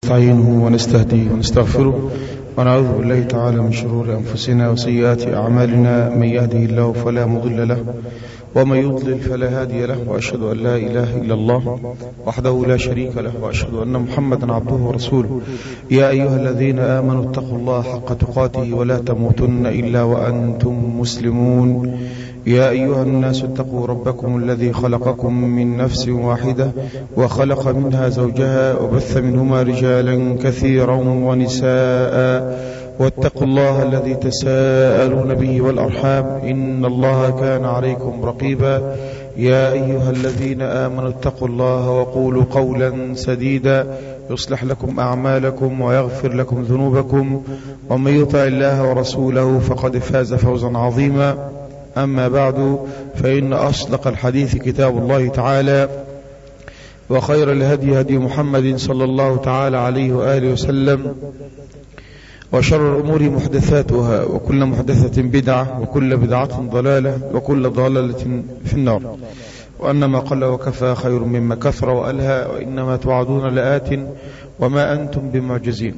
ونستعينه ونستهديه ونستغفره ونعوذ بالله تعالى من شرور أنفسنا وسيئات أعمالنا من يهده الله فلا مضل له ومن يضلل فلا هادي له وأشهد أن لا إله إلا الله وحده لا شريك له وأشهد أن محمدا عبده ورسوله يا أيها الذين آمنوا اتقوا الله حق تقاته ولا تموتن إلا وأنتم مسلمون يا أيها الناس اتقوا ربكم الذي خلقكم من نفس واحدة وخلق منها زوجها وبث منهما رجالا كثيرا ونساء واتقوا الله الذي تساءلون به والأرحام إن الله كان عليكم رقيبا يا أيها الذين آمنوا اتقوا الله وقولوا قولا سديدا يصلح لكم أعمالكم ويغفر لكم ذنوبكم ومن يطع الله ورسوله فقد فاز فوزا عظيما أما بعد فإن أصدق الحديث كتاب الله تعالى وخير الهدي هدي محمد صلى الله تعالى عليه وآله وسلم وشر الأمور محدثاتها وكل محدثة بدعة وكل بدعة ضلالة وكل ضلالة في النار وأنما قل وكفى خير مما كثر وألهى وإنما توعدون لآت وما أنتم بمعجزين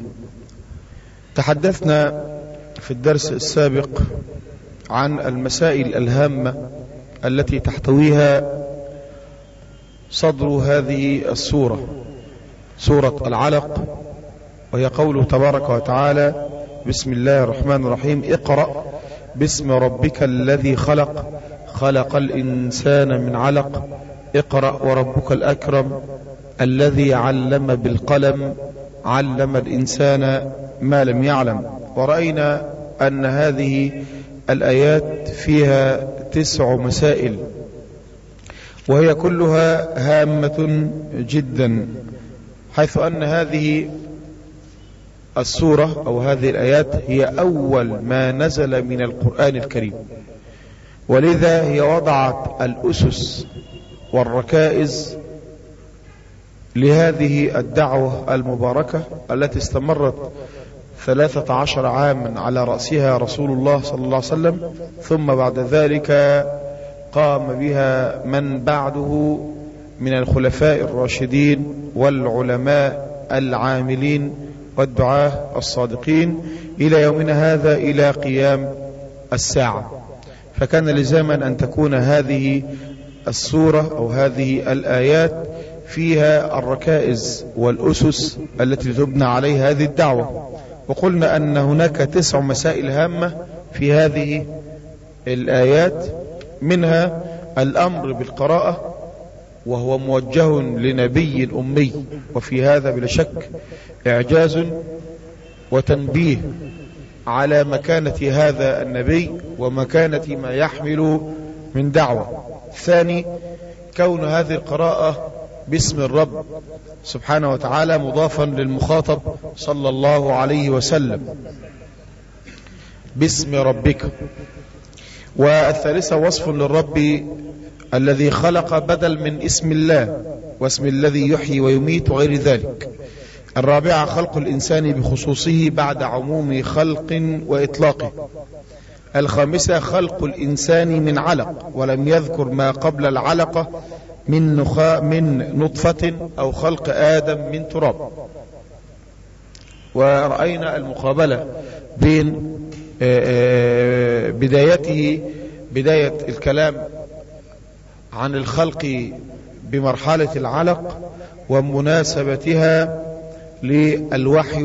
تحدثنا في الدرس السابق عن المسائل الهامة التي تحتويها صدر هذه السورة سورة العلق وهي قوله تبارك وتعالى بسم الله الرحمن الرحيم اقرأ باسم ربك الذي خلق خلق الإنسان من علق اقرأ وربك الأكرم الذي علم بالقلم علم الإنسان ما لم يعلم ورأينا أن هذه الآيات فيها تسع مسائل وهي كلها هامة جدا حيث أن هذه السورة أو هذه الآيات هي أول ما نزل من القرآن الكريم ولذا هي وضعت الأسس والركائز لهذه الدعوة المباركة التي استمرت ثلاثة عشر عاما على رأسها رسول الله صلى الله عليه وسلم ثم بعد ذلك قام بها من بعده من الخلفاء الراشدين والعلماء العاملين والدعاة الصادقين إلى يومنا هذا إلى قيام الساعة فكان لزاما أن تكون هذه السورة أو هذه الآيات فيها الركائز والأسس التي تبنى عليها هذه الدعوة وقلنا أن هناك تسع مسائل هامة في هذه الآيات منها الأمر بالقراءة وهو موجه لنبي أمي وفي هذا بلا شك إعجاز وتنبيه على مكانة هذا النبي ومكانة ما يحمل من دعوة ثاني كون هذه القراءة باسم الرب سبحانه وتعالى مضافا للمخاطب صلى الله عليه وسلم باسم ربك والثالثة وصف للرب الذي خلق بدل من اسم الله واسم الذي يحيي ويميت وغير ذلك الرابعة خلق الإنسان بخصوصه بعد عموم خلق وإطلاقه الخامسة خلق الإنسان من علق ولم يذكر ما قبل العلقة من, نخا من نطفة أو خلق آدم من تراب ورأينا المقابلة بين بدايته بداية الكلام عن الخلق بمرحلة العلق ومناسبتها للوحي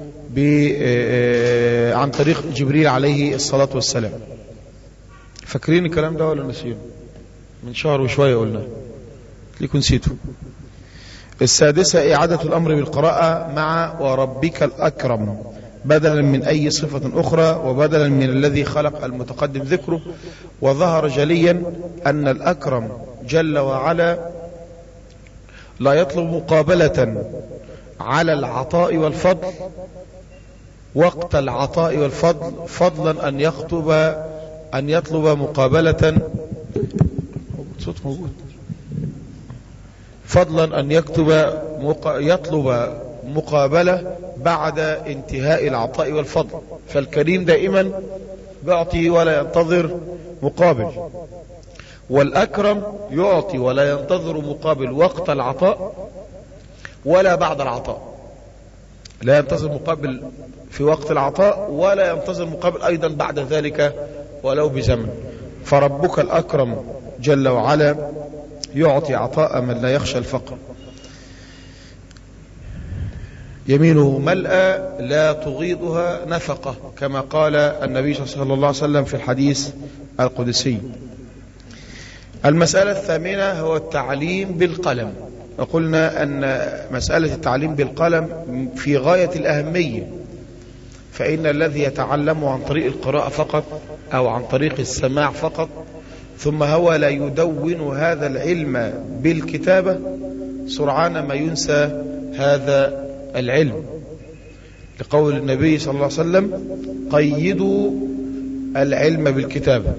عن طريق جبريل عليه الصلاة والسلام فاكرين الكلام ده ولا نسيين من شهر وشوية قلنا ليكن نسيته السادسة إعادة الأمر بالقراءة مع وربك الأكرم بدلا من أي صفة أخرى وبدلا من الذي خلق المتقدم ذكره وظهر جليا أن الأكرم جل وعلا لا يطلب مقابلة على العطاء والفضل وقت العطاء والفضل فضلا أن يخطب أن يطلب مقابلة صوت موجود فضلا أن يكتب يطلب مقابلة بعد انتهاء العطاء والفضل فالكريم دائما يعطي ولا ينتظر مقابل والأكرم يعطي ولا ينتظر مقابل وقت العطاء ولا بعد العطاء لا ينتظر مقابل في وقت العطاء ولا ينتظر مقابل أيضا بعد ذلك ولو بزمن فربك الأكرم جل وعلا يعطي عطاء من لا يخشى الفقر يمينه ملأى لا تغيضها نفقة كما قال النبي صلى الله عليه وسلم في الحديث القدسي المسألة الثامنة هو التعليم بالقلم وقلنا أن مسألة التعليم بالقلم في غاية الأهمية فإن الذي يتعلم عن طريق القراءة فقط أو عن طريق السماع فقط ثم هو لا يدون هذا العلم بالكتابة سرعان ما ينسى هذا العلم لقول النبي صلى الله عليه وسلم قيدوا العلم بالكتابة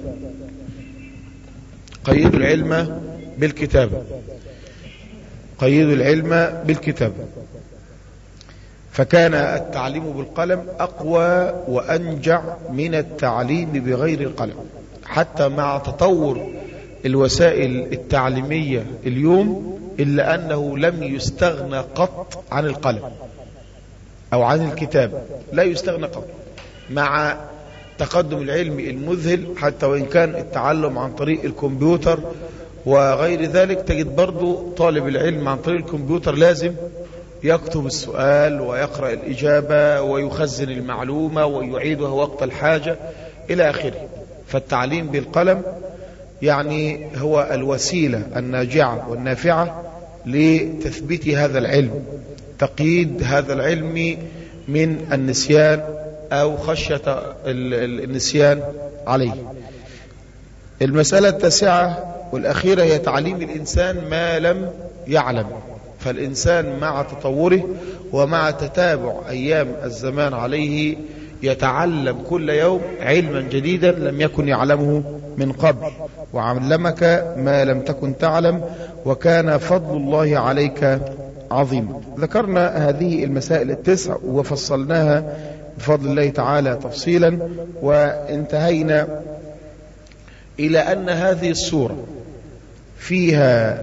قيدوا العلم بالكتابة قيدوا العلم بالكتابة فكان التعليم بالقلم أقوى وأنجع من التعليم بغير القلم حتى مع تطور الوسائل التعليمية اليوم إلا أنه لم يستغنى قط عن القلم أو عن الكتاب لا يستغنى قط مع تقدم العلم المذهل حتى وإن كان التعلم عن طريق الكمبيوتر وغير ذلك تجد برضو طالب العلم عن طريق الكمبيوتر لازم يكتب السؤال ويقرأ الإجابة ويخزن المعلومة ويعيدها وقت الحاجة إلى آخره فالتعليم بالقلم يعني هو الوسيلة الناجعة والنافعة لتثبيت هذا العلم تقييد هذا العلم من النسيان أو خشية النسيان عليه المسألة التاسعة والأخيرة هي تعليم الإنسان ما لم يعلم فالإنسان مع تطوره ومع تتابع أيام الزمان عليه يتعلم كل يوم علما جديدا لم يكن يعلمه من قبل وعلمك ما لم تكن تعلم وكان فضل الله عليك عظيما ذكرنا هذه المسائل التسع وفصلناها بفضل الله تعالى تفصيلا وانتهينا إلى أن هذه السورة فيها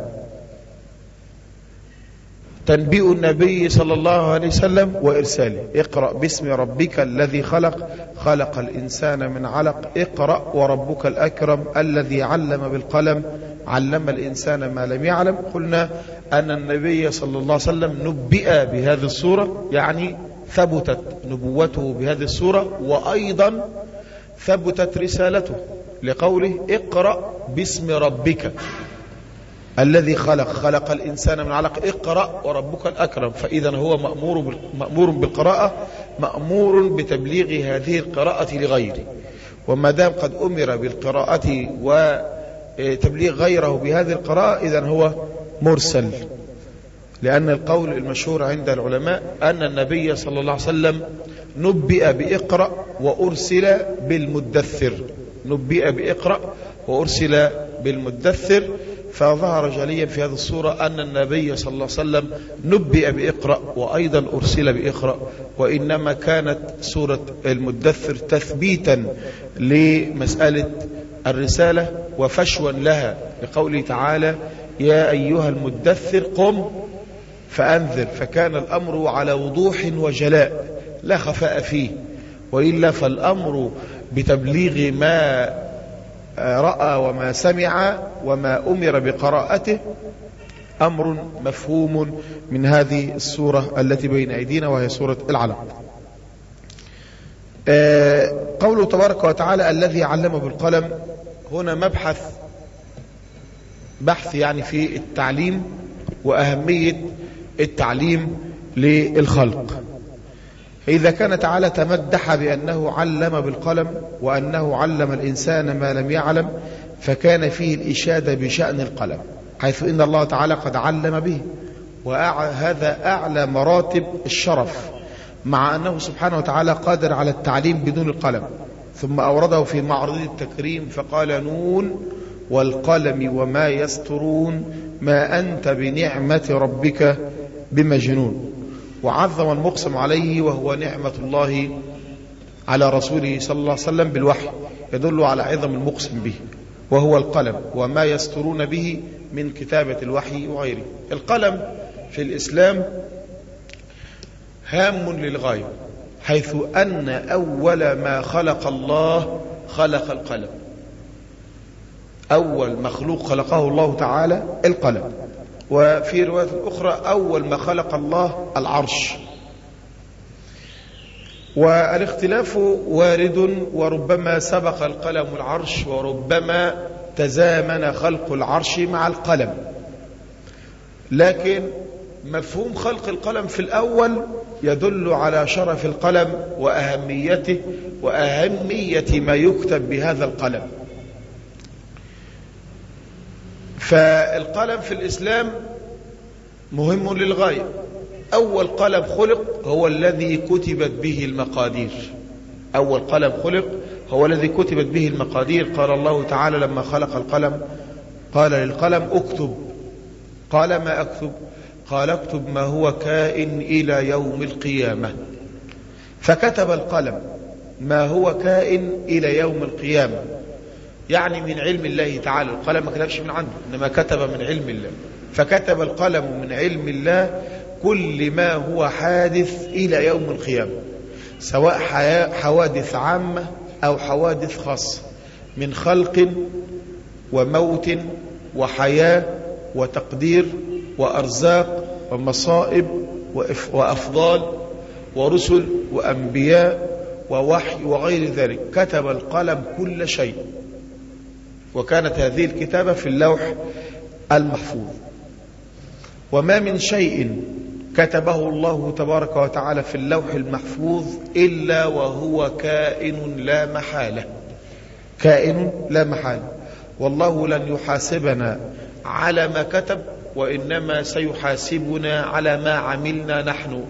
تنبيء النبي صلى الله عليه وسلم وإرساله اقرأ باسم ربك الذي خلق خلق الإنسان من علق اقرأ وربك الأكرم الذي علم بالقلم علم الإنسان ما لم يعلم قلنا أن النبي صلى الله عليه وسلم نبئ بهذه الصورة يعني ثبتت نبوته بهذه الصورة وأيضا ثبتت رسالته لقوله اقرأ باسم ربك الذي خلق خلق الإنسان من علق اقرأ وربك الأكرم فإذا هو مأمور مأمور بالقراءة مأمور بتبليغ هذه القراءة لغيره وما دام قد أمر بالقراءة وتبليغ غيره بهذه القراءة إذا هو مرسل لأن القول المشهور عند العلماء أن النبي صلى الله عليه وسلم نبئ بإقرأ وأرسل بالمدثر نبئ بإقرأ وأرسل بالمدثر فظهر جليا في هذه الصورة أن النبي صلى الله عليه وسلم نبئ بإقرأ وأيضا أرسل بإقرأ وإنما كانت سورة المدثر تثبيتا لمسألة الرسالة وفشوا لها لقوله تعالى يا أيها المدثر قم فأنذر فكان الأمر على وضوح وجلاء لا خفاء فيه وإلا فالأمر بتبليغ ما رأى وما سمع وما أمر بقراءته أمر مفهوم من هذه السورة التي بين أيدينا وهي سورة العلق قوله تبارك وتعالى الذي علم بالقلم هنا مبحث بحث يعني في التعليم وأهمية التعليم للخلق إذا كان تعالى تمدح بأنه علم بالقلم وأنه علم الإنسان ما لم يعلم فكان فيه الإشادة بشأن القلم حيث إن الله تعالى قد علم به وهذا أعلى مراتب الشرف مع أنه سبحانه وتعالى قادر على التعليم بدون القلم ثم أورده في معرض التكريم فقال نون والقلم وما يسترون ما أنت بنعمة ربك بمجنون وعظم المقسم عليه وهو نعمة الله على رسوله صلى الله عليه وسلم بالوحي يدل على عظم المقسم به وهو القلم وما يسترون به من كتابة الوحي وغيره القلم في الإسلام هام للغاية حيث أن أول ما خلق الله خلق القلم أول مخلوق خلقه الله تعالى القلم وفي رواية أخرى أول ما خلق الله العرش والاختلاف وارد وربما سبق القلم العرش وربما تزامن خلق العرش مع القلم لكن مفهوم خلق القلم في الأول يدل على شرف القلم وأهميته وأهمية ما يكتب بهذا القلم فالقلم في الإسلام مهم للغاية أول قلم خلق هو الذي كتبت به المقادير أول قلم خلق هو الذي كتبت به المقادير قال الله تعالى لما خلق القلم قال للقلم اكتب قال ما اكتب قال اكتب ما هو كائن إلى يوم القيامة فكتب القلم ما هو كائن إلى يوم القيامة يعني من علم الله تعالى القلم ما كتبش من عنده إنما كتب من علم الله فكتب القلم من علم الله كل ما هو حادث إلى يوم القيامة سواء حوادث عامة أو حوادث خاصة من خلق وموت وحياة وتقدير وأرزاق ومصائب وأفضال ورسل وأنبياء ووحي وغير ذلك كتب القلم كل شيء وكانت هذه الكتابة في اللوح المحفوظ وما من شيء كتبه الله تبارك وتعالى في اللوح المحفوظ إلا وهو كائن لا محالة كائن لا محالة والله لن يحاسبنا على ما كتب وإنما سيحاسبنا على ما عملنا نحن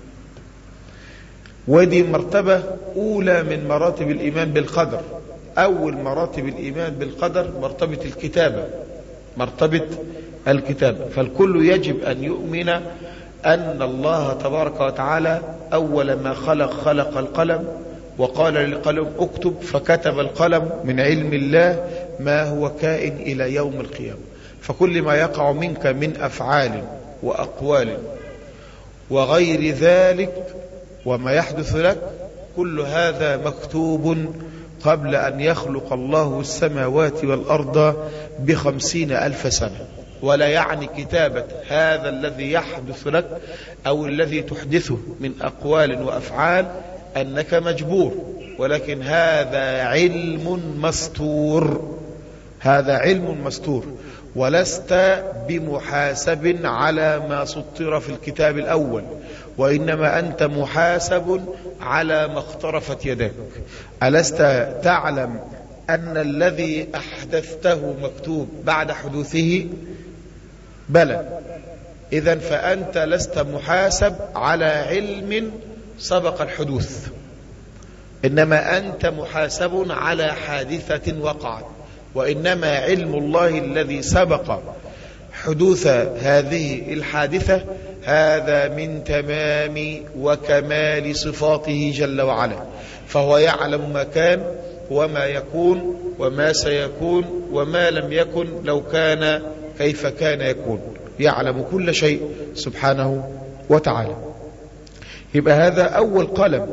ودي مرتبة أولى من مراتب الإيمان بالقدر أول مراتب الإيمان بالقدر مرتبة الكتابة مرتبة الكتابة فالكل يجب أن يؤمن أن الله تبارك وتعالى أول ما خلق خلق القلم وقال للقلم اكتب فكتب القلم من علم الله ما هو كائن إلى يوم القيامة فكل ما يقع منك من أفعال وأقوال وغير ذلك وما يحدث لك كل هذا مكتوب قبل أن يخلق الله السماوات والأرض بخمسين ألف سنة ولا يعني كتابة هذا الذي يحدث لك أو الذي تحدثه من أقوال وأفعال أنك مجبور ولكن هذا علم مستور هذا علم مستور ولست بمحاسب على ما سطر في الكتاب الأول وإنما أنت محاسب على ما اقترفت يداك ألست تعلم أن الذي أحدثته مكتوب بعد حدوثه بلى إذا فأنت لست محاسب على علم سبق الحدوث إنما أنت محاسب على حادثة وقعت وإنما علم الله الذي سبق حدوث هذه الحادثة هذا من تمام وكمال صفاته جل وعلا فهو يعلم ما كان وما يكون وما سيكون وما لم يكن لو كان كيف كان يكون يعلم كل شيء سبحانه وتعالى يبقى هذا أول قلم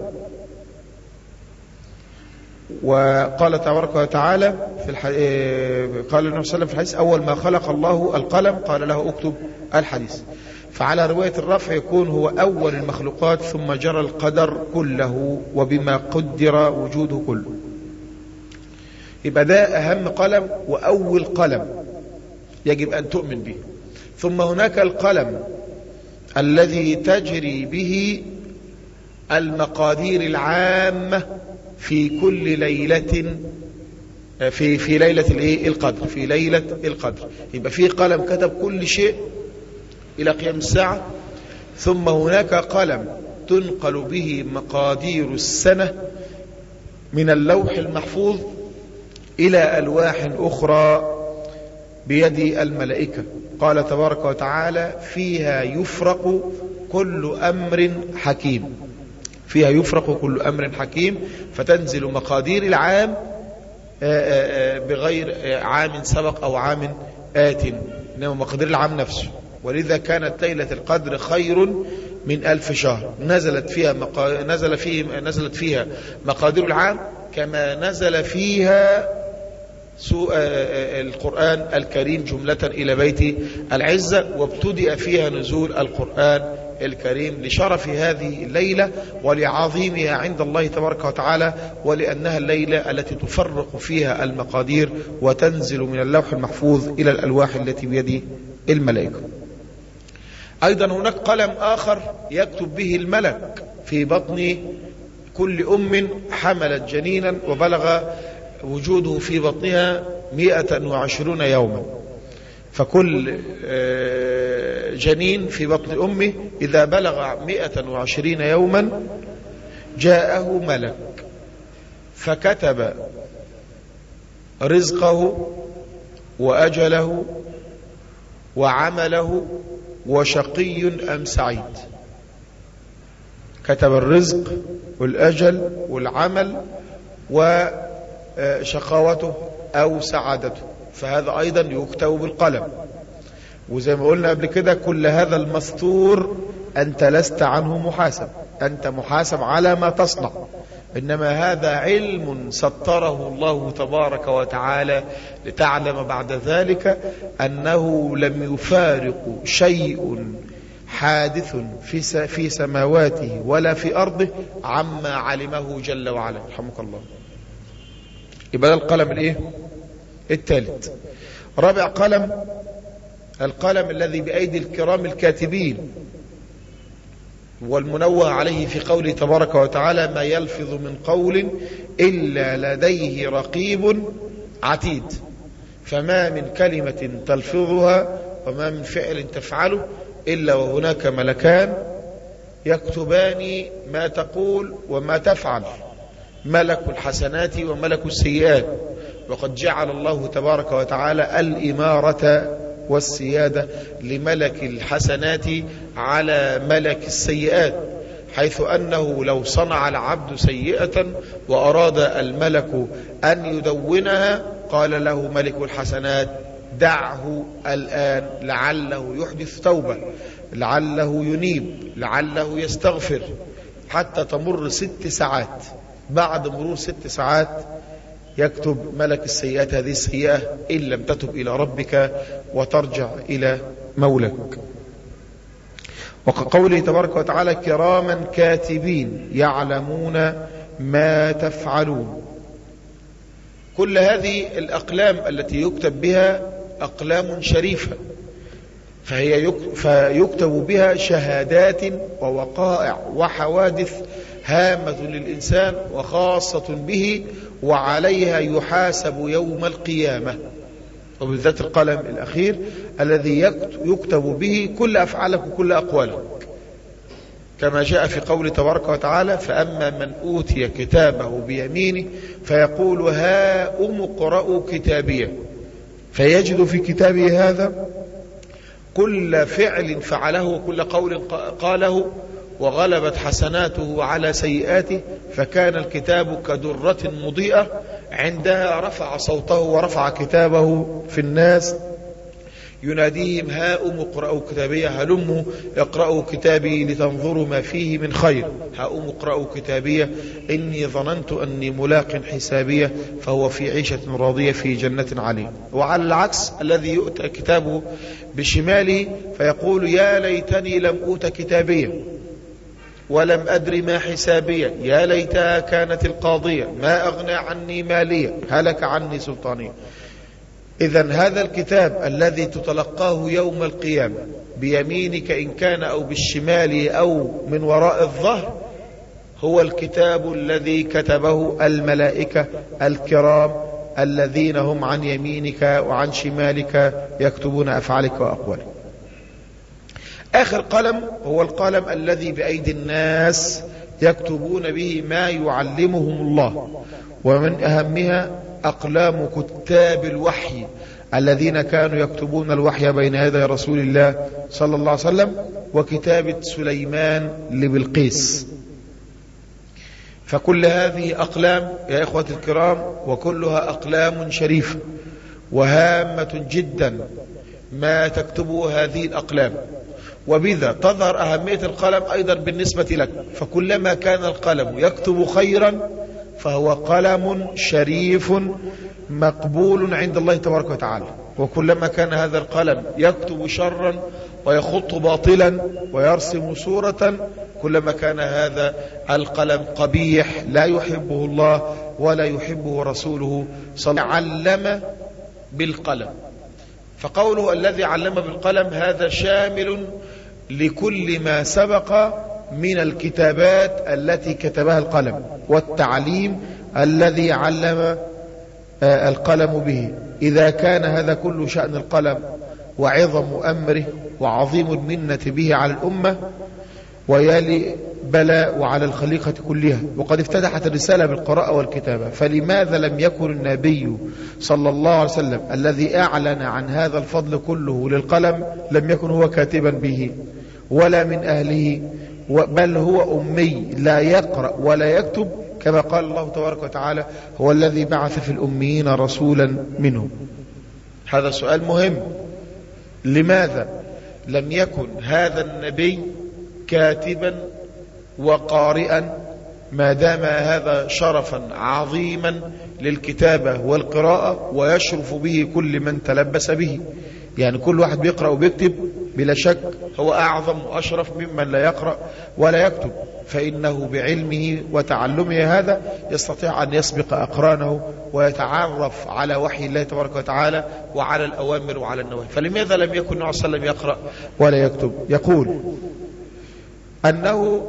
وقال تبارك وتعالى في الح... قال النبي صلى الله عليه وسلم في الحديث أول ما خلق الله القلم قال له اكتب الحديث فعلى رواية الرفع يكون هو أول المخلوقات ثم جرى القدر كله وبما قدر وجوده كله يبقى ده أهم قلم وأول قلم يجب أن تؤمن به ثم هناك القلم الذي تجري به المقادير العامة في كل ليلة في في ليلة الايه القدر في ليلة القدر يبقى في قلم كتب كل شيء إلى قيام الساعة ثم هناك قلم تنقل به مقادير السنة من اللوح المحفوظ إلى ألواح أخرى بيد الملائكة قال تبارك وتعالى فيها يفرق كل أمر حكيم فيها يفرق كل أمر حكيم فتنزل مقادير العام بغير عام سبق أو عام آت إنما مقادير العام نفسه ولذا كانت ليلة القدر خير من ألف شهر نزلت فيها مقا... نزل فيه نزلت فيها مقادير العام كما نزل فيها سوء القرآن الكريم جملة إلى بيت العزة وابتدأ فيها نزول القرآن الكريم لشرف هذه الليلة ولعظيمها عند الله تبارك وتعالى ولأنها الليلة التي تفرق فيها المقادير وتنزل من اللوح المحفوظ إلى الألواح التي بيد الملائكة أيضا هناك قلم آخر يكتب به الملك في بطن كل أم حملت جنينا وبلغ وجوده في بطنها مئة وعشرون يوما فكل جنين في بطن أمه إذا بلغ مئة وعشرين يوما جاءه ملك فكتب رزقه وأجله وعمله وشقي أم سعيد كتب الرزق والأجل والعمل وشقاوته أو سعادته فهذا أيضا يكتب بالقلم وزي ما قلنا قبل كده كل هذا المستور أنت لست عنه محاسب أنت محاسب على ما تصنع إنما هذا علم سطره الله تبارك وتعالى لتعلم بعد ذلك أنه لم يفارق شيء حادث في في سماواته ولا في أرضه عما علمه جل وعلا رحمك الله يبقى ده القلم الايه الثالث رابع قلم القلم الذي بأيدي الكرام الكاتبين والمنوه عليه في قوله تبارك وتعالى ما يلفظ من قول إلا لديه رقيب عتيد فما من كلمة تلفظها وما من فعل تفعله إلا وهناك ملكان يكتبان ما تقول وما تفعل ملك الحسنات وملك السيئات وقد جعل الله تبارك وتعالى الإمارة والسيادة لملك الحسنات على ملك السيئات حيث أنه لو صنع العبد سيئة وأراد الملك أن يدونها قال له ملك الحسنات دعه الآن لعله يحدث توبة لعله ينيب لعله يستغفر حتى تمر ست ساعات بعد مرور ست ساعات يكتب ملك السيئات هذه السيئة إن لم تتب إلى ربك وترجع إلى مولك وقوله تبارك وتعالى كراما كاتبين يعلمون ما تفعلون كل هذه الأقلام التي يكتب بها أقلام شريفة فهي فيكتب بها شهادات ووقائع وحوادث هامة للإنسان وخاصة به وعليها يحاسب يوم القيامة وبالذات القلم الأخير الذي يكتب به كل أفعالك وكل أقوالك كما جاء في قول تبارك وتعالى فأما من أوتي كتابه بيمينه فيقول ها أم اقرأوا كتابيه فيجد في كتابه هذا كل فعل فعله وكل قول قاله وغلبت حسناته على سيئاته فكان الكتاب كدرة مضيئة عندها رفع صوته ورفع كتابه في الناس يناديهم هاؤم اقرأوا كتابي هلموا اقرأوا كتابي لتنظروا ما فيه من خير هاؤم اقرأوا كتابي إني ظننت أني ملاق حسابية فهو في عيشة راضية في جنة عليم وعلى العكس الذي يؤتى كتابه بشماله فيقول يا ليتني لم أوت كتابيا ولم أدر ما حسابية يا ليتها كانت القاضية ما أغنى عني مالية هلك عني سلطانية إذا هذا الكتاب الذي تتلقاه يوم القيامة بيمينك إن كان أو بالشمال أو من وراء الظهر هو الكتاب الذي كتبه الملائكة الكرام الذين هم عن يمينك وعن شمالك يكتبون أفعالك وأقوالك آخر قلم هو القلم الذي بأيدي الناس يكتبون به ما يعلمهم الله ومن أهمها أقلام كتاب الوحي الذين كانوا يكتبون الوحي بين يدي رسول الله صلى الله عليه وسلم وكتابة سليمان لبلقيس فكل هذه أقلام يا إخوة الكرام وكلها أقلام شريفة وهامة جدا ما تكتبه هذه الأقلام وبذا تظهر أهمية القلم أيضا بالنسبة لك فكلما كان القلم يكتب خيرا فهو قلم شريف مقبول عند الله تبارك وتعالى وكلما كان هذا القلم يكتب شرا ويخط باطلا ويرسم صورة كلما كان هذا القلم قبيح لا يحبه الله ولا يحبه رسوله صلى الله عليه وسلم علم بالقلم فقوله الذي علم بالقلم هذا شامل لكل ما سبق من الكتابات التي كتبها القلم والتعليم الذي علم القلم به إذا كان هذا كل شأن القلم وعظم أمره وعظيم المنة به على الأمة ويلي بلاء وعلى الخليقة كلها وقد افتتحت الرسالة بالقراءة والكتابة فلماذا لم يكن النبي صلى الله عليه وسلم الذي أعلن عن هذا الفضل كله للقلم لم يكن هو كاتبا به ولا من أهله بل هو أمي لا يقرأ ولا يكتب كما قال الله تبارك وتعالى هو الذي بعث في الأميين رسولا منهم هذا سؤال مهم لماذا لم يكن هذا النبي كاتبا وقارئا ما دام هذا شرفا عظيما للكتابة والقراءة ويشرف به كل من تلبس به يعني كل واحد بيقرأ وبيكتب بلا شك هو أعظم وأشرف ممن لا يقرأ ولا يكتب فإنه بعلمه وتعلمه هذا يستطيع أن يسبق أقرانه ويتعرف على وحي الله تبارك وتعالى وعلى الأوامر وعلى النواهي فلماذا لم يكن النبي صلى الله عليه وسلم يقرأ ولا يكتب يقول أنه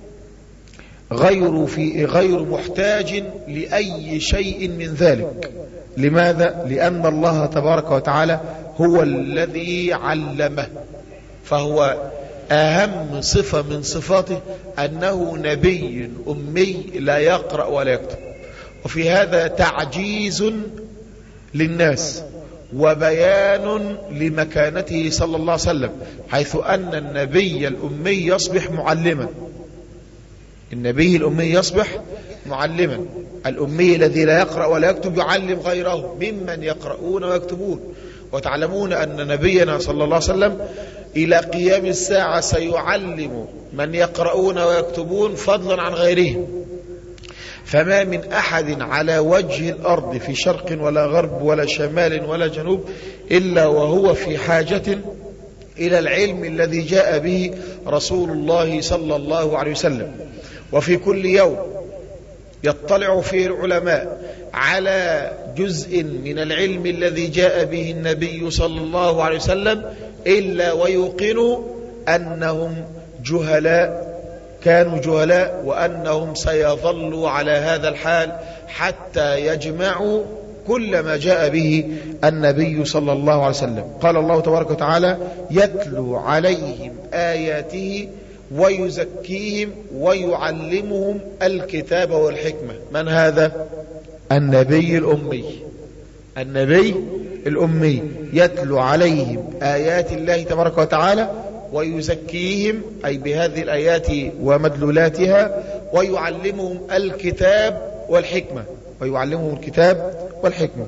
غير في غير محتاج لأي شيء من ذلك لماذا؟ لأن الله تبارك وتعالى هو الذي علمه فهو أهم صفة من صفاته أنه نبي أمي لا يقرأ ولا يكتب وفي هذا تعجيز للناس وبيان لمكانته صلى الله عليه وسلم حيث أن النبي الأمي يصبح معلما النبي الأمي يصبح معلما الأمي الذي لا يقرأ ولا يكتب يعلم غيره ممن يقرؤون ويكتبون وتعلمون أن نبينا صلى الله عليه وسلم إلى قيام الساعة سيعلم من يقرؤون ويكتبون فضلا عن غيرهم فما من أحد على وجه الأرض في شرق ولا غرب ولا شمال ولا جنوب إلا وهو في حاجة إلى العلم الذي جاء به رسول الله صلى الله عليه وسلم وفي كل يوم يطلع فيه العلماء على جزء من العلم الذي جاء به النبي صلى الله عليه وسلم إلا ويوقنوا أنهم جهلاء كانوا جهلاء وأنهم سيظلوا على هذا الحال حتى يجمعوا كل ما جاء به النبي صلى الله عليه وسلم قال الله تبارك وتعالى يتلو عليهم آياته ويزكيهم ويعلمهم الكتاب والحكمة من هذا النبي الأمي النبي الأمي يتلو عليهم آيات الله تبارك وتعالى ويزكيهم أي بهذه الآيات ومدلولاتها ويعلمهم الكتاب والحكمة ويعلمهم الكتاب والحكمة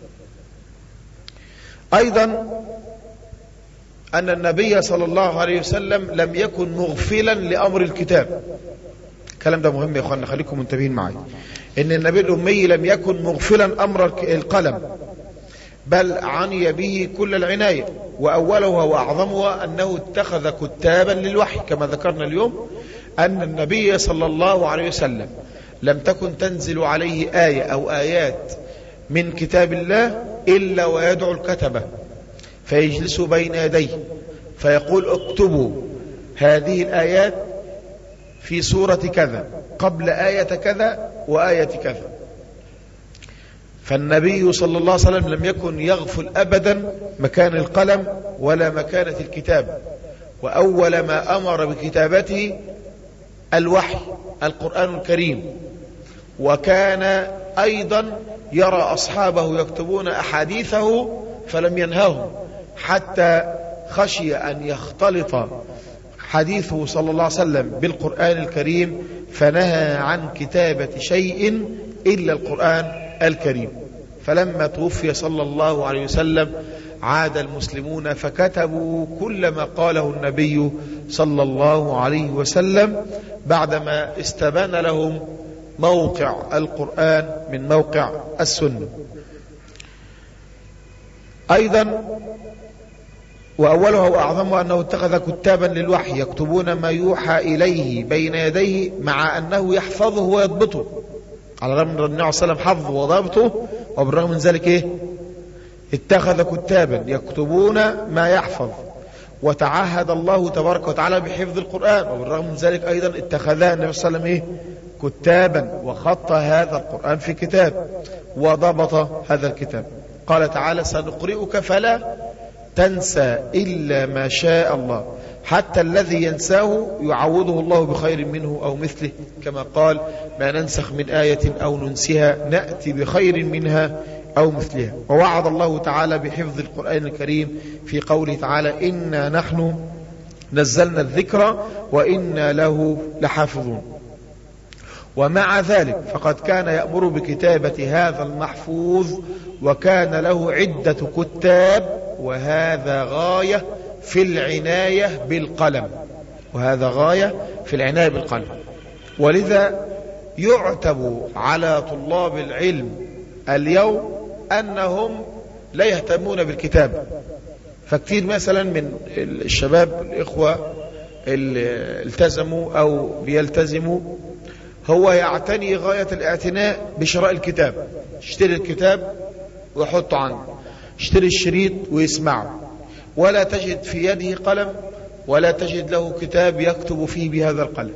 أيضا أن النبي صلى الله عليه وسلم لم يكن مغفلا لأمر الكتاب الكلام ده مهم يا أخوانا خليكم منتبهين معي إن النبي الأمي لم يكن مغفلا أمر القلم بل عني به كل العناية وأولها وأعظمها أنه اتخذ كتابا للوحي كما ذكرنا اليوم أن النبي صلى الله عليه وسلم لم تكن تنزل عليه آية أو آيات من كتاب الله إلا ويدعو الكتبة فيجلس بين يديه فيقول اكتبوا هذه الآيات في سورة كذا قبل آية كذا وآية كذا فالنبي صلى الله عليه وسلم لم يكن يغفل أبدا مكان القلم ولا مكانة الكتاب وأول ما أمر بكتابته الوحي القرآن الكريم وكان أيضا يرى أصحابه يكتبون أحاديثه فلم ينههم حتى خشي أن يختلط حديثه صلى الله عليه وسلم بالقرآن الكريم فنهى عن كتابة شيء إلا القرآن الكريم فلما توفي صلى الله عليه وسلم عاد المسلمون فكتبوا كل ما قاله النبي صلى الله عليه وسلم بعدما استبان لهم موقع القرآن من موقع السنة أيضا وأولها وأعظمها أنه اتخذ كتابا للوحي يكتبون ما يوحى إليه بين يديه مع أنه يحفظه ويضبطه على الرغم من النبي صلى الله عليه وسلم حفظه وضبطه وبالرغم من ذلك إيه اتخذ كتابا يكتبون ما يحفظ وتعهد الله تبارك وتعالى بحفظ القرآن وبالرغم من ذلك أيضا اتخذها النبي صلى الله عليه وسلم إيه كتابا وخط هذا القرآن في كتاب وضبط هذا الكتاب قال تعالى سنقرئك فلا تنسى إلا ما شاء الله حتى الذي ينساه يعوضه الله بخير منه أو مثله كما قال ما ننسخ من آية أو ننسها نأتي بخير منها أو مثلها ووعد الله تعالى بحفظ القرآن الكريم في قوله تعالى إنا نحن نزلنا الذكر وإنا له لحافظون ومع ذلك فقد كان يأمر بكتابة هذا المحفوظ وكان له عدة كتاب وهذا غاية في العناية بالقلم وهذا غاية في العناية بالقلم ولذا يعتب على طلاب العلم اليوم أنهم لا يهتمون بالكتابة فكثير مثلا من الشباب الإخوة اللي التزموا أو بيلتزموا هو يعتني غاية الاعتناء بشراء الكتاب يشتري الكتاب ويحطه عنده يشتري الشريط ويسمعه ولا تجد في يده قلم ولا تجد له كتاب يكتب فيه بهذا القلم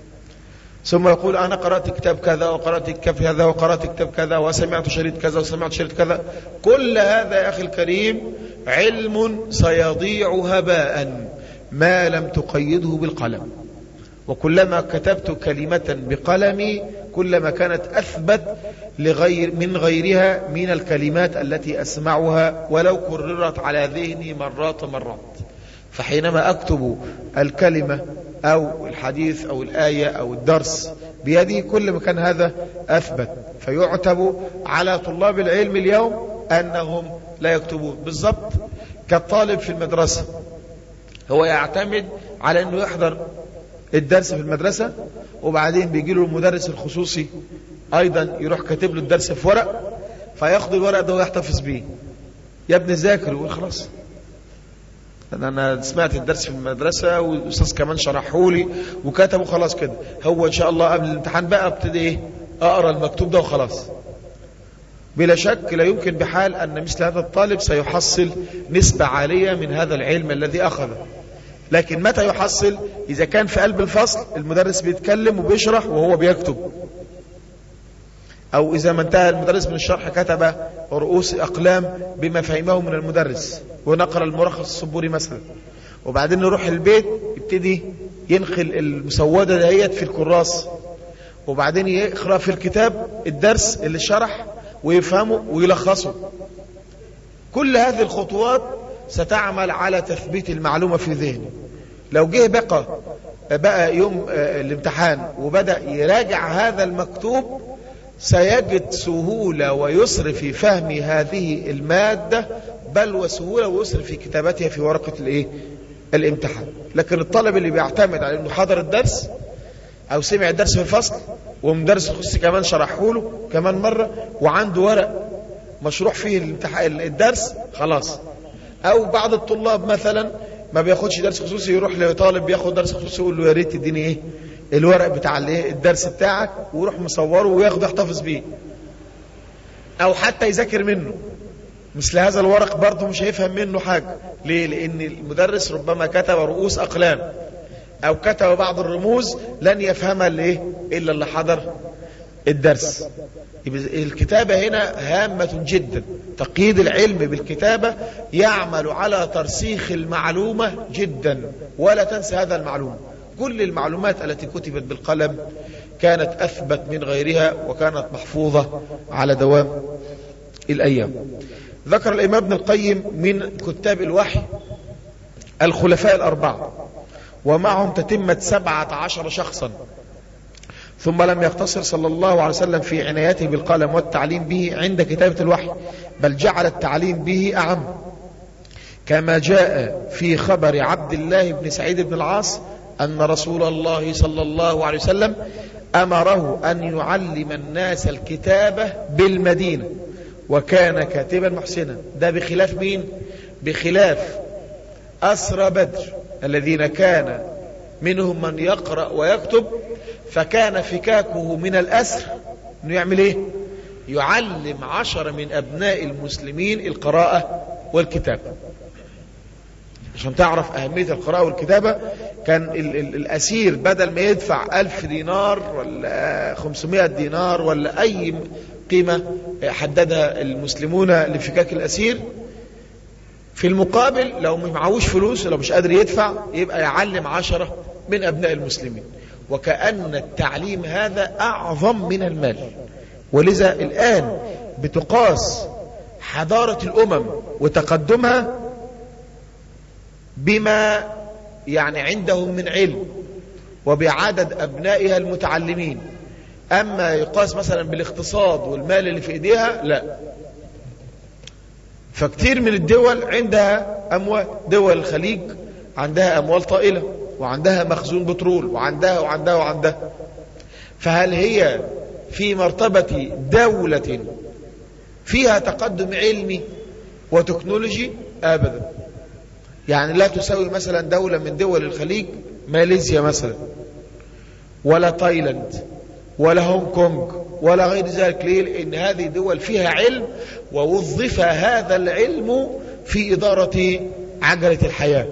ثم يقول أنا قرأت كتاب كذا وقرأت كتاب كذا وقرأت كتاب كذا وسمعت شريط كذا وسمعت شريط كذا كل هذا يا أخي الكريم علم سيضيع هباء ما لم تقيده بالقلم وكلما كتبت كلمة بقلمي كلما كانت أثبت لغير من غيرها من الكلمات التي أسمعها ولو كررت على ذهني مرات مرات فحينما أكتب الكلمة أو الحديث أو الآية أو الدرس بيدي كل ما كان هذا أثبت فيعتب على طلاب العلم اليوم أنهم لا يكتبون بالضبط كالطالب في المدرسة هو يعتمد على أنه يحضر الدرس في المدرسة وبعدين بيجي له المدرس الخصوصي أيضا يروح كاتب له الدرس في ورق فياخد الورق ده ويحتفظ بيه يا ابني ذاكر ويقول خلاص انا سمعت الدرس في المدرسة والاستاذ كمان شرحه لي وكتبه خلاص كده هو ان شاء الله قبل الامتحان بقى ابتدي ايه اقرا المكتوب ده وخلاص بلا شك لا يمكن بحال ان مثل هذا الطالب سيحصل نسبة عالية من هذا العلم الذي اخذه لكن متى يحصل اذا كان في قلب الفصل المدرس بيتكلم وبيشرح وهو بيكتب او اذا ما انتهى المدرس من الشرح كتب رؤوس اقلام بما فهمه من المدرس ونقرا الملخص الصبوري مثلا وبعدين نروح البيت يبتدي ينقل المسودة دهيت في الكراس وبعدين يقرأ في الكتاب الدرس اللي شرح ويفهمه ويلخصه كل هذه الخطوات ستعمل على تثبيت المعلومة في ذهنه لو جه بقى بقى يوم الامتحان وبدأ يراجع هذا المكتوب سيجد سهولة ويسر في فهم هذه المادة بل وسهولة ويسر في كتابتها في ورقة الايه الامتحان لكن الطالب اللي بيعتمد على انه حضر الدرس او سمع الدرس في الفصل ومدرس الخصوصي كمان شرحه له كمان مرة وعنده ورق مشروع فيه الامتحان الدرس خلاص او بعض الطلاب مثلا ما بياخدش درس خصوصي يروح لطالب بياخد درس خصوصي يقول له يا ريت تديني ايه الورق بتاع الايه الدرس بتاعك ويروح مصوره وياخده يحتفظ بيه او حتى يذاكر منه مثل هذا الورق برضه مش هيفهم منه حاجة ليه لان المدرس ربما كتب رؤوس اقلام او كتب بعض الرموز لن يفهمها الايه الا اللي حضر الدرس الكتابة هنا هامة جدا تقييد العلم بالكتابة يعمل على ترسيخ المعلومة جدا ولا تنسى هذا المعلومة كل المعلومات التي كتبت بالقلم كانت أثبت من غيرها وكانت محفوظة على دوام الأيام ذكر الإمام ابن القيم من كتاب الوحي الخلفاء الأربعة ومعهم تتمة سبعة عشر شخصا ثم لم يقتصر صلى الله عليه وسلم في عنايته بالقلم والتعليم به عند كتابة الوحي بل جعل التعليم به أعم كما جاء في خبر عبد الله بن سعيد بن العاص أن رسول الله صلى الله عليه وسلم أمره أن يعلم الناس الكتابة بالمدينة وكان كاتبا محسنا ده بخلاف مين بخلاف أسرى بدر الذين كان منهم من يقرأ ويكتب فكان فكاكه من الأسر انه يعمل ايه يعلم عشر من أبناء المسلمين القراءة والكتابة عشان تعرف أهمية القراءة والكتابة كان ال ال الأسير بدل ما يدفع ألف دينار ولا خمسمائة دينار ولا أي قيمة حددها المسلمون لفكاك الأسير في المقابل لو مش معهوش فلوس لو مش قادر يدفع يبقى يعلم عشرة من أبناء المسلمين وكأن التعليم هذا أعظم من المال ولذا الآن بتقاس حضارة الأمم وتقدمها بما يعني عندهم من علم وبعدد أبنائها المتعلمين أما يقاس مثلا بالاقتصاد والمال اللي في إيديها لا فكتير من الدول عندها أموال دول الخليج عندها أموال طائلة وعندها مخزون بترول وعندها وعندها وعندها فهل هي في مرتبة دولة فيها تقدم علمي وتكنولوجي أبدا يعني لا تساوي مثلا دولة من دول الخليج ماليزيا مثلا ولا تايلاند ولا هونج كونج ولا غير ذلك ليه لأن هذه دول فيها علم ووظف هذا العلم في إدارة عجلة الحياة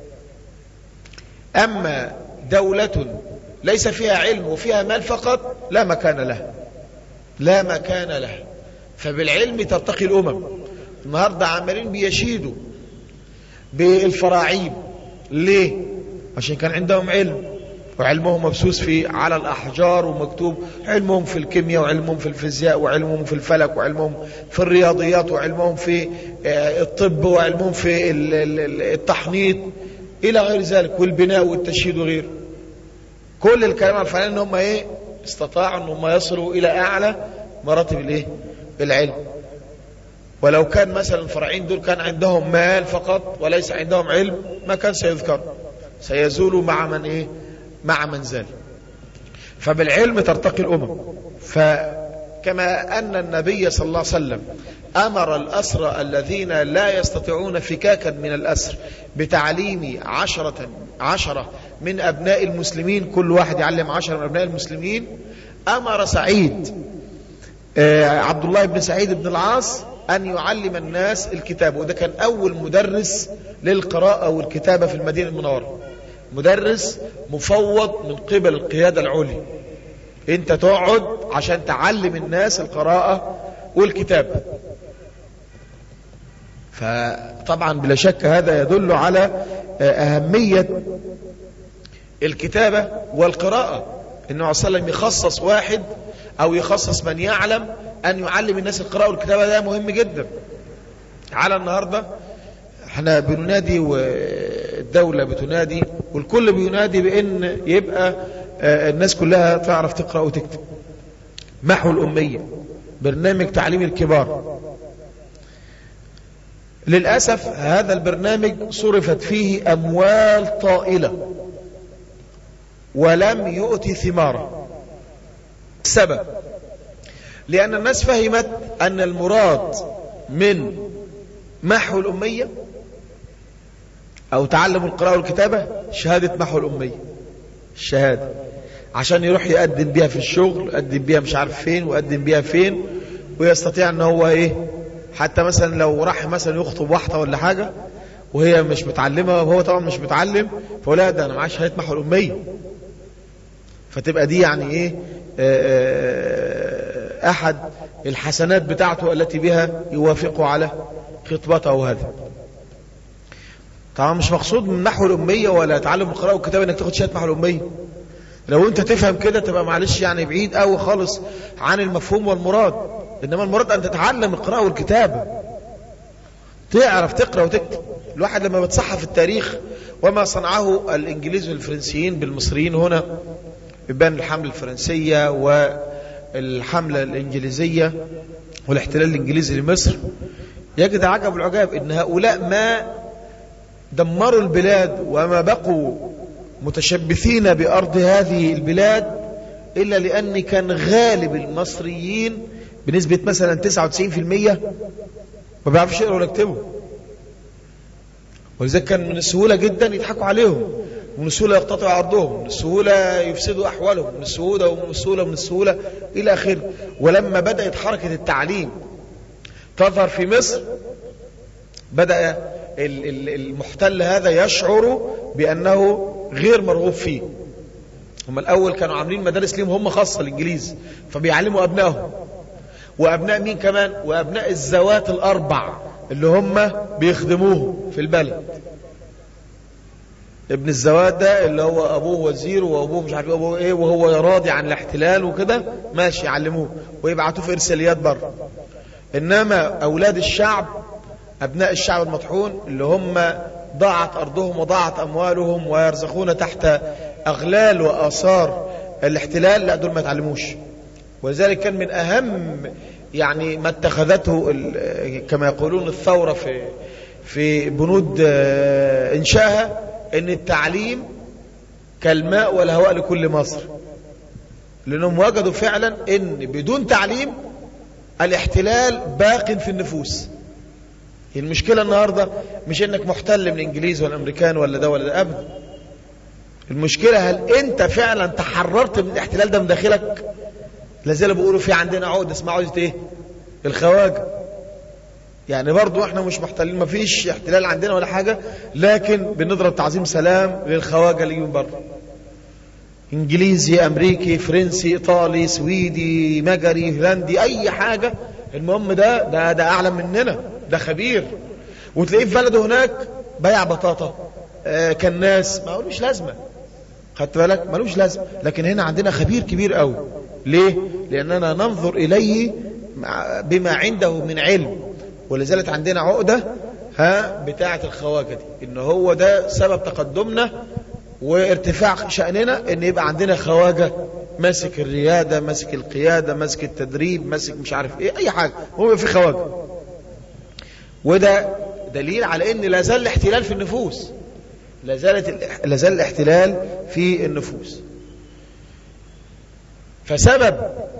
أما دولة ليس فيها علم وفيها مال فقط لا مكان لها لا مكان لها فبالعلم ترتقي الأمم النهاردة عمالين بيشيدوا بالفراعيم ليه عشان كان عندهم علم وعلمهم مبسوس في على الأحجار ومكتوب علمهم في الكيمياء وعلمهم في الفيزياء وعلمهم في الفلك وعلمهم في الرياضيات وعلمهم في الطب وعلمهم في التحنيط إلى غير ذلك والبناء والتشييد وغيره كل الكلام الفعلي ان هم ايه استطاعوا ان هم يصلوا الى اعلى مراتب الايه العلم ولو كان مثلا الفرعين دول كان عندهم مال فقط وليس عندهم علم ما كان سيذكر سيزول مع من ايه مع من زال فبالعلم ترتقي الامم فكما ان النبي صلى الله عليه وسلم امر الاسرى الذين لا يستطيعون فكاكا من الاسر بتعليم عشرة عشرة من ابناء المسلمين كل واحد يعلم عشرة من ابناء المسلمين امر سعيد عبد الله بن سعيد بن العاص أن يعلم الناس الكتاب وده كان أول مدرس للقراءة والكتابة في المدينة المنورة مدرس مفوض من قبل القيادة العليا انت تقعد عشان تعلم الناس القراءة والكتابة فطبعا بلا شك هذا يدل على أهمية الكتابة والقراءة النبي عليه الصلاة والسلام يخصص واحد أو يخصص من يعلم أن يعلم الناس القراءة والكتابة ده مهم جدا على النهاردة احنا بننادي والدولة بتنادي والكل بينادي بأن يبقى الناس كلها تعرف تقرأ وتكتب محو الأمية برنامج تعليم الكبار للأسف هذا البرنامج صرفت فيه أموال طائلة ولم يؤتي ثمارا السبب لأن الناس فهمت أن المراد من محو الأمية أو تعلم القراءة والكتابة شهادة محو الأمية الشهادة عشان يروح يقدم بيها في الشغل يقدم بيها مش عارف فين ويقدم بيها فين ويستطيع ان هو ايه حتى مثلا لو راح مثلا يخطب واحدة ولا حاجة وهي مش متعلمة وهو طبعا مش متعلم فهو لا ده انا معايا شهادة محو الأمية فتبقى دي يعني ايه احد الحسنات بتاعته التي بها يوافقه على خطبته هذا طبعا مش مقصود من نحو الأمية ولا تعلم القراءة والكتابة انك تاخد شهادة محو الأمية لو انت تفهم كده تبقى معلش يعني بعيد قوي خالص عن المفهوم والمراد انما المراد ان تتعلم القراءة والكتابة تعرف تقرأ وتكتب الواحد لما بتصحف التاريخ وما صنعه الانجليز والفرنسيين بالمصريين هنا بين الحملة الفرنسية والحملة الانجليزية والاحتلال الانجليزي لمصر يجد عجب العجاب ان هؤلاء ما دمروا البلاد وما بقوا متشبثين بأرض هذه البلاد إلا لأن كان غالب المصريين بنسبة مثلا 99% ما بيعرفش يقروا ولا يكتبوا ولذلك كان من السهولة جدا يضحكوا عليهم ومن السهولة يقتطعوا عرضهم من السهولة يفسدوا أحوالهم من السهولة ومن السهولة ومن السهولة إلى آخره ولما بدأت حركة التعليم تظهر في مصر بدأ المحتل هذا يشعر بأنه غير مرغوب فيه هم الأول كانوا عاملين مدارس ليهم هم خاصة الإنجليز فبيعلموا أبنائهم وأبناء مين كمان وأبناء الزوات الأربع اللي هم بيخدموهم في البلد ابن الزوات ده اللي هو أبوه وزير وأبوه مش عارف أبوه إيه وهو راضي عن الاحتلال وكده ماشي يعلموه ويبعتوه في إرساليات بره إنما أولاد الشعب أبناء الشعب المطحون اللي هم ضاعت أرضهم وضاعت أموالهم ويرزقون تحت أغلال وآثار الاحتلال لا دول ما يتعلموش ولذلك كان من أهم يعني ما اتخذته كما يقولون الثورة في في بنود إنشائها أن التعليم كالماء والهواء لكل مصر لأنهم وجدوا فعلا أن بدون تعليم الاحتلال باق في النفوس المشكلة النهاردة مش انك محتل من انجليز ولا امريكان ولا ده ولا ده ابدا المشكلة هل انت فعلا تحررت من الاحتلال ده من داخلك لازال بيقولوا في عندنا عقد اسمها عقدة ايه الخواجة يعني برضو احنا مش محتلين ما فيش احتلال عندنا ولا حاجة لكن بنضرب تعظيم سلام للخواجة اللي من بره انجليزي امريكي فرنسي ايطالي سويدي مجري هولندي اي حاجة المهم ده ده ده اعلى مننا ده خبير وتلاقيه في بلده هناك بيع بطاطا آه كان ناس ما ملوش لازمه خدت بالك ملوش لازمه لكن هنا عندنا خبير كبير قوي ليه لاننا ننظر اليه بما عنده من علم ولذلك عندنا عقده ها بتاعه الخواجه دي ان هو ده سبب تقدمنا وارتفاع شأننا ان يبقى عندنا خواجه ماسك الرياده ماسك القياده ماسك التدريب ماسك مش عارف ايه اي حاجه هو في خواجه وده دليل على ان لا زال الاحتلال في النفوس لا زالت لا زال الاحتلال في النفوس فسبب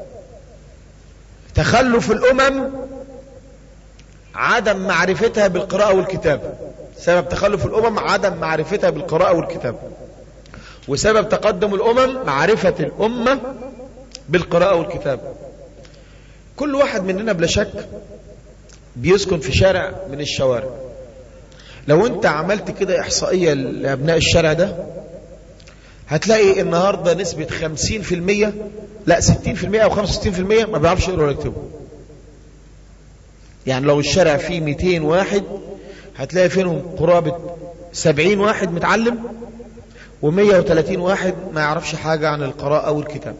تخلف الامم عدم معرفتها بالقراءة والكتابة سبب تخلف الامم عدم معرفتها بالقراءة والكتابة وسبب تقدم الامم معرفة الامة بالقراءة والكتابة كل واحد مننا بلا شك بيسكن في شارع من الشوارع لو انت عملت كده احصائية لابناء الشارع ده هتلاقي النهاردة نسبة 50% لا 60% او 65% ما بيعرفش يقروا ولا يكتبوا يعني لو الشارع فيه 200 واحد هتلاقي فيهم قرابة 70 واحد متعلم و130 واحد ما يعرفش حاجة عن القراءة والكتابة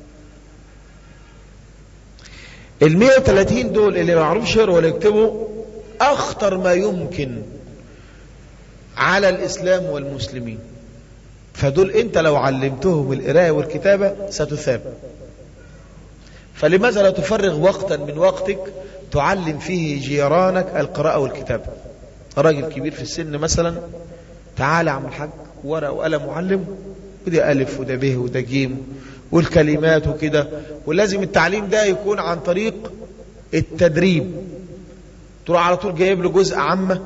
ال 130 دول اللي ما يعرفوش يقروا ولا يكتبوا اخطر ما يمكن على الاسلام والمسلمين فدول انت لو علمتهم القراءه والكتابه ستثاب فلماذا لا تفرغ وقتا من وقتك تعلم فيه جيرانك القراءه والكتابه راجل كبير في السن مثلا تعال يا عم الحاج ورقه وقلم وعلم وده الف وده ب وده جيم والكلمات وكده ولازم التعليم ده يكون عن طريق التدريب تروح على طول جايب له جزء عامة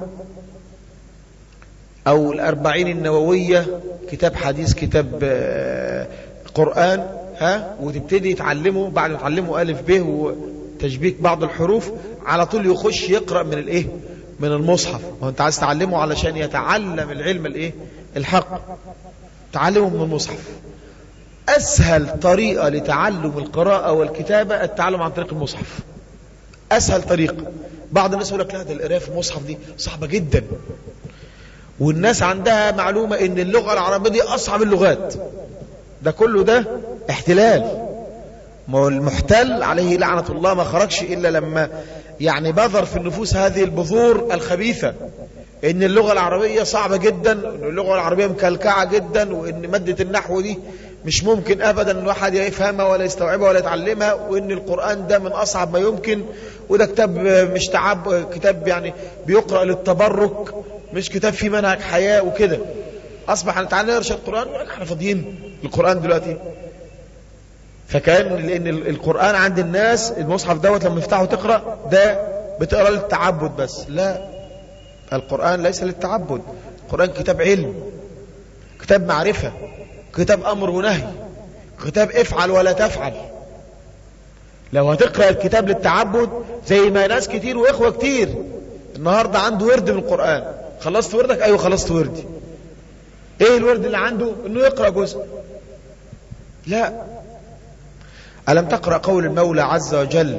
أو الأربعين النووية كتاب حديث كتاب قرآن ها وتبتدي تعلمه بعد ما تعلمه ألف ب وتشبيك بعض الحروف على طول يخش يقرأ من الإيه من المصحف وانت عايز تعلمه علشان يتعلم العلم الإيه الحق تعلمه من المصحف أسهل طريقة لتعلم القراءة والكتابة التعلم عن طريق المصحف أسهل طريقة بعض الناس يقول لك لا ده القراءة في المصحف دي صعبة جدا والناس عندها معلومة ان اللغة العربية دي أصعب اللغات ده كله ده احتلال ما هو المحتل عليه لعنة الله ما خرجش إلا لما يعني بذر في النفوس هذه البذور الخبيثة ان اللغة العربية صعبة جدا وان اللغة العربية مكلكعة جدا وان مادة النحو دي مش ممكن ابدا ان الواحد يفهمها ولا يستوعبها ولا يتعلمها وان القرآن ده من اصعب ما يمكن وده كتاب مش تعب كتاب يعني بيقرأ للتبرك مش كتاب فيه منهج حياة وكده أصبح أن تعالى نرشد القرآن احنا فاضيين القرآن دلوقتي فكان لأن القرآن عند الناس المصحف دوت لما يفتحوا تقرأ ده بتقرأ للتعبد بس لا القرآن ليس للتعبد القرآن كتاب علم كتاب معرفة كتاب أمر ونهي كتاب افعل ولا تفعل لو هتقرأ الكتاب للتعبد زي ما ناس كتير وإخوة كتير النهاردة عنده ورد من القرآن خلصت وردك أيوة خلصت وردي ايه الورد اللي عنده انه يقرأ جزء لا ألم تقرأ قول المولى عز وجل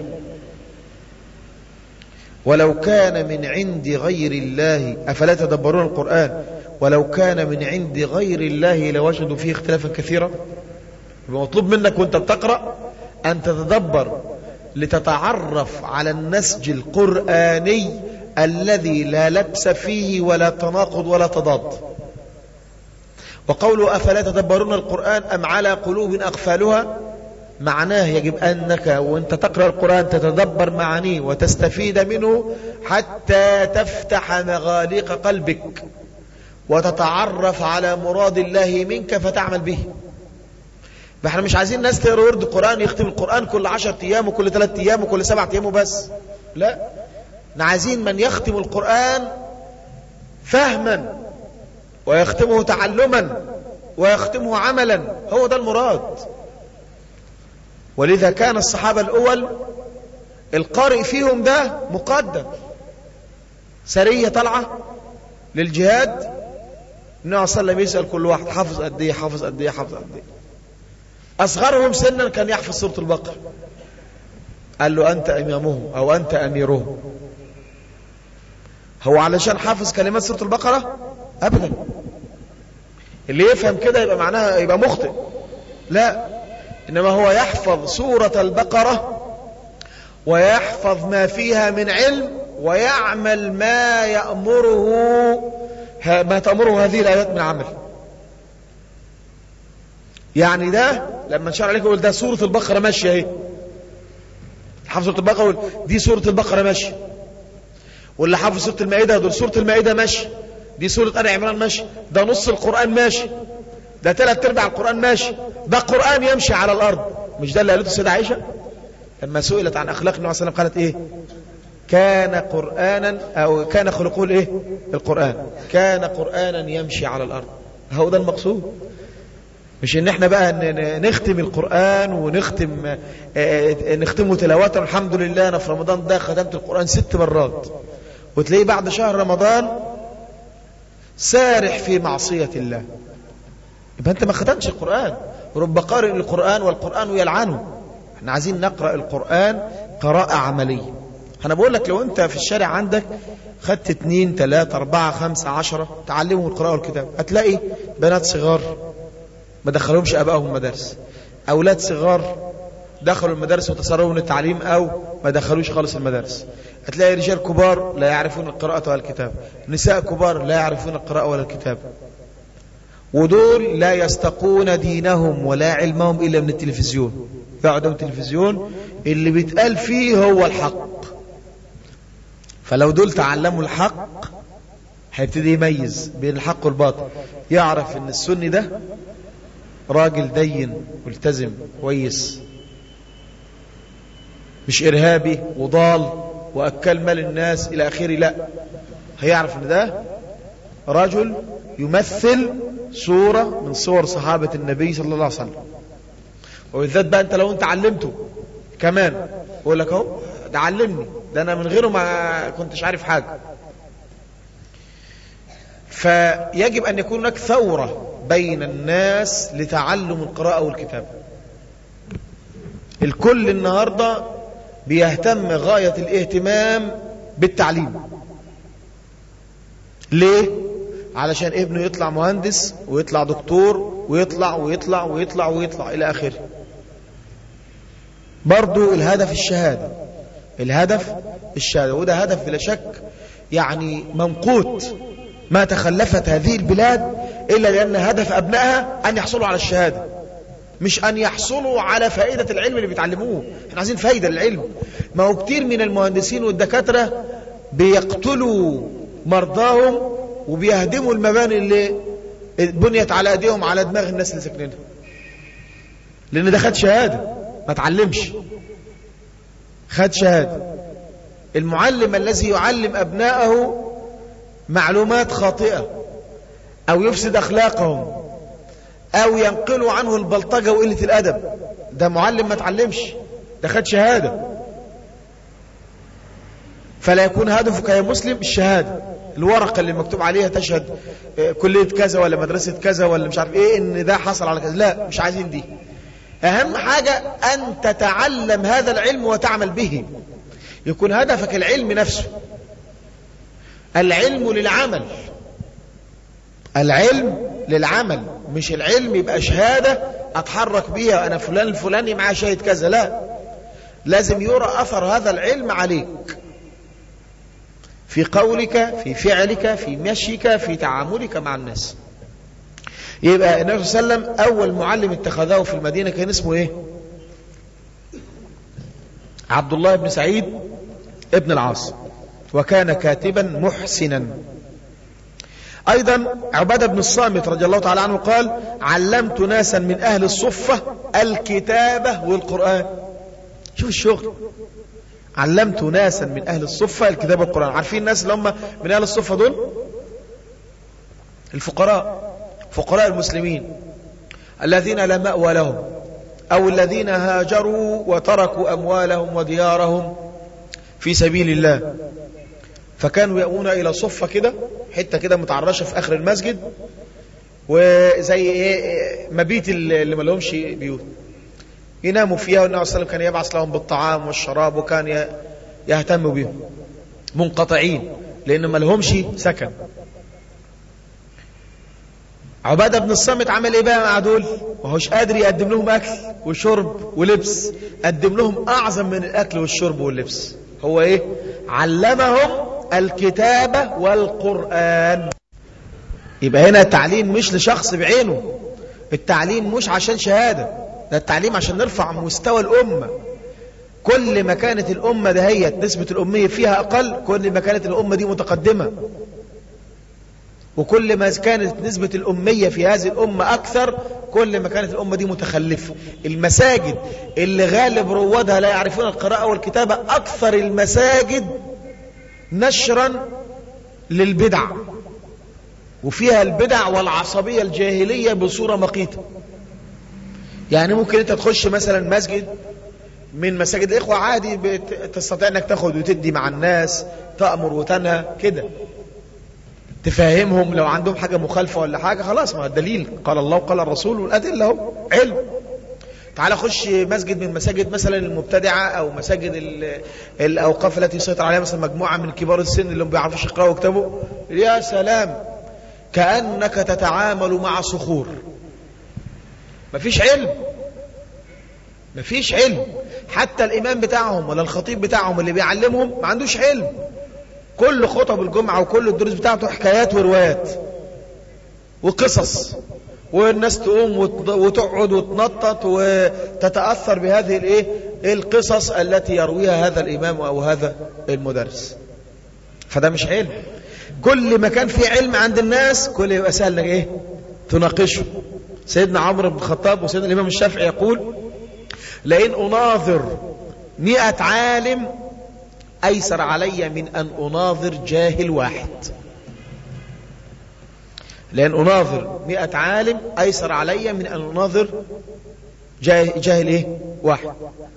ولو كان من عند غير الله أفلا تدبرون القرآن ولو كان من عند غير الله لوجدوا فيه اختلافا كثيرا مطلوب منك وانت بتقرأ أن تتدبر لتتعرف على النسج القرآني الذي لا لبس فيه ولا تناقض ولا تضاد وقوله أفلا تدبرون القرآن أم على قلوب أقفالها معناه يجب أنك وانت تقرأ القرآن تتدبر معانيه وتستفيد منه حتى تفتح مغاليق قلبك وتتعرف على مراد الله منك فتعمل به فاحنا مش عايزين ناس تقرا ورد القرآن يختم القرآن كل عشر أيام وكل ثلاثة أيام وكل سبعة أيام وبس لا احنا عايزين من يختم القرآن فهما ويختمه تعلما ويختمه عملا هو ده المراد ولذا كان الصحابة الأول القارئ فيهم ده مقدم سرية طلعة للجهاد النبي صلى الله عليه وسلم يسأل كل واحد حافظ قد ايه حافظ قد ايه حافظ قد ايه أصغرهم سنا كان يحفظ سورة البقرة قال له أنت إمامهم أو أنت أميرهم هو علشان حافظ كلمات سورة البقرة أبدا اللي يفهم كده يبقى معناها يبقى مخطئ لا إنما هو يحفظ سورة البقرة ويحفظ ما فيها من علم ويعمل ما يأمره ما تأمره هذه الآيات من عمل يعني ده لما نشار عليك يقول ده سورة البقرة ماشية اهي حافظ سورة البقرة يقول دي سورة البقرة ماشية واللي حافظ سورة المائدة دول سورة المائدة ماشي دي سورة آل عمران ماشي ده نص القرآن ماشي ده ثلاث ارباع القرآن ماشي ده قرآن يمشي على الأرض مش ده اللي قالته السيدة عائشة لما سئلت عن أخلاق النبي صلى الله عليه وسلم قالت إيه كان قرآنا أو كان خلقه الإيه القرآن كان قرآنا يمشي على الأرض هو ده المقصود مش ان احنا بقى نختم القرآن ونختم نختمه تلاوة الحمد لله انا في رمضان ده ختمت القرآن ست مرات وتلاقيه بعد شهر رمضان سارح في معصية الله يبقى انت ما ختمتش القرآن رب قارئ القرآن والقرآن يلعنه احنا عايزين نقرأ القرآن قراءة عملية انا بقول لك لو انت في الشارع عندك خدت اتنين تلاتة اربعة خمسة عشرة تعلمهم القراءة والكتاب هتلاقي بنات صغار ما دخلهمش ابائهم مدارس اولاد صغار دخلوا المدارس وتسربوا من التعليم او ما دخلوش خالص المدارس هتلاقي رجال كبار لا يعرفون القراءة ولا الكتاب نساء كبار لا يعرفون القراءة ولا الكتاب ودول لا يستقون دينهم ولا علمهم إلا من التلفزيون يقعدوا التلفزيون اللي بيتقال فيه هو الحق فلو دول تعلموا الحق هيبتدي يميز بين الحق والباطل يعرف ان السني ده راجل دين ملتزم كويس مش إرهابي وضال وأكل مال الناس إلى آخره لا هيعرف ان ده رجل يمثل صورة من صور صحابة النبي صلى الله عليه وسلم وبالذات بقى انت لو انت علمته كمان يقول لك اهو ده علمني ده انا من غيره ما كنتش عارف حاجة فيجب ان يكون هناك ثورة بين الناس لتعلم القراءة والكتابة الكل النهاردة بيهتم غاية الاهتمام بالتعليم ليه علشان ابنه يطلع مهندس ويطلع دكتور ويطلع ويطلع ويطلع ويطلع الى اخره برضو الهدف الشهادة الهدف الشهادة وده هدف بلا شك يعني منقوط ما تخلفت هذه البلاد إلا لأن هدف أبنائها أن يحصلوا على الشهادة مش أن يحصلوا على فائدة العلم اللي بيتعلموه احنا عايزين فايدة للعلم ما هو كتير من المهندسين والدكاترة بيقتلوا مرضاهم وبيهدموا المباني اللي بنيت على ايديهم على دماغ الناس اللي ساكنينها لان ده خد شهاده ما تعلمش خد شهاده المعلم الذي يعلم ابنائه معلومات خاطئه او يفسد اخلاقهم او ينقلوا عنه البلطجه وقله الادب ده معلم ما تعلمش ده خد شهاده فلا يكون هدفك يا مسلم الشهاده الورقه اللي مكتوب عليها تشهد كليه كذا ولا مدرسه كذا ولا مش عارف ايه ان ده حصل على كذا لا مش عايزين دي اهم حاجه ان تتعلم هذا العلم وتعمل به يكون هدفك العلم نفسه العلم للعمل العلم للعمل مش العلم يبقى شهادة أتحرك بيها أنا فلان الفلاني معاه شاهد كذا لا لازم يرى أثر هذا العلم عليك في قولك في فعلك في مشيك في تعاملك مع الناس يبقى النبي صلى الله عليه وسلم أول معلم اتخذه في المدينة كان اسمه إيه عبد الله بن سعيد ابن العاص وكان كاتبا محسنا أيضا عبادة بن الصامت رضي الله تعالى عنه قال علمت ناسا من أهل الصفة الكتابة والقرآن شوف الشغل علمت ناسا من أهل الصفة الكتابة والقرآن عارفين الناس اللي هم من أهل الصفة دول الفقراء فقراء المسلمين الذين لا مأوى لهم أو الذين هاجروا وتركوا أموالهم وديارهم في سبيل الله فكانوا يأوون إلى صفة كده حتة كده متعرشة في آخر المسجد وزي إيه مبيت اللي ما لهمش بيوت يناموا فيها والنبي صلى الله عليه وسلم كان يبعث لهم بالطعام والشراب وكان يهتم بهم منقطعين لأن ما لهمش سكن عبادة بن الصامت عمل ايه بقى مع دول وهوش قادر يقدم لهم اكل وشرب ولبس قدم لهم اعظم من الاكل والشرب واللبس هو ايه علمهم الكتابة والقرآن يبقى هنا التعليم مش لشخص بعينه التعليم مش عشان شهادة ده التعليم عشان نرفع مستوى الأمة كل ما كانت الأمة دهيت نسبة الأمية فيها أقل كل ما كانت الأمة دي متقدمة وكل ما كانت نسبة الأمية في هذه الأمة أكثر كل ما كانت الأمة دي متخلفة المساجد اللي غالب روادها لا يعرفون القراءة والكتابة أكثر المساجد نشرا للبدع وفيها البدع والعصبية الجاهلية بصورة مقيتة يعني ممكن انت تخش مثلا مسجد من مساجد الإخوة عادي تستطيع انك تاخد وتدي مع الناس تأمر وتنهى كده تفهمهم لو عندهم حاجة مخالفة ولا حاجة خلاص ما الدليل قال الله وقال الرسول والأدلة اهو علم تعال خش مسجد من مساجد مثلا المبتدعة أو مساجد الأوقاف التي يسيطر عليها مثلا مجموعة من كبار السن اللي ما بيعرفوش يقرأوا ويكتبوا يا سلام كأنك تتعامل مع صخور مفيش علم مفيش علم حتى الإمام بتاعهم ولا الخطيب بتاعهم اللي بيعلمهم ما عندوش علم كل خطب الجمعة وكل الدروس بتاعته حكايات وروايات وقصص والناس تقوم وتقعد وتنطط وتتأثر بهذه الايه القصص التي يرويها هذا الإمام أو هذا المدرس فده مش علم كل ما كان في علم عند الناس كل يبقى سهل انك ايه تناقشه سيدنا عمرو بن الخطاب وسيدنا الإمام الشافعي يقول لئن أناظر مئة عالم أيسر علي من أن أناظر جاهل واحد لأن أناظر مئة عالم أيسر علي من أن أناظر جاهل, جاهل إيه؟ واحد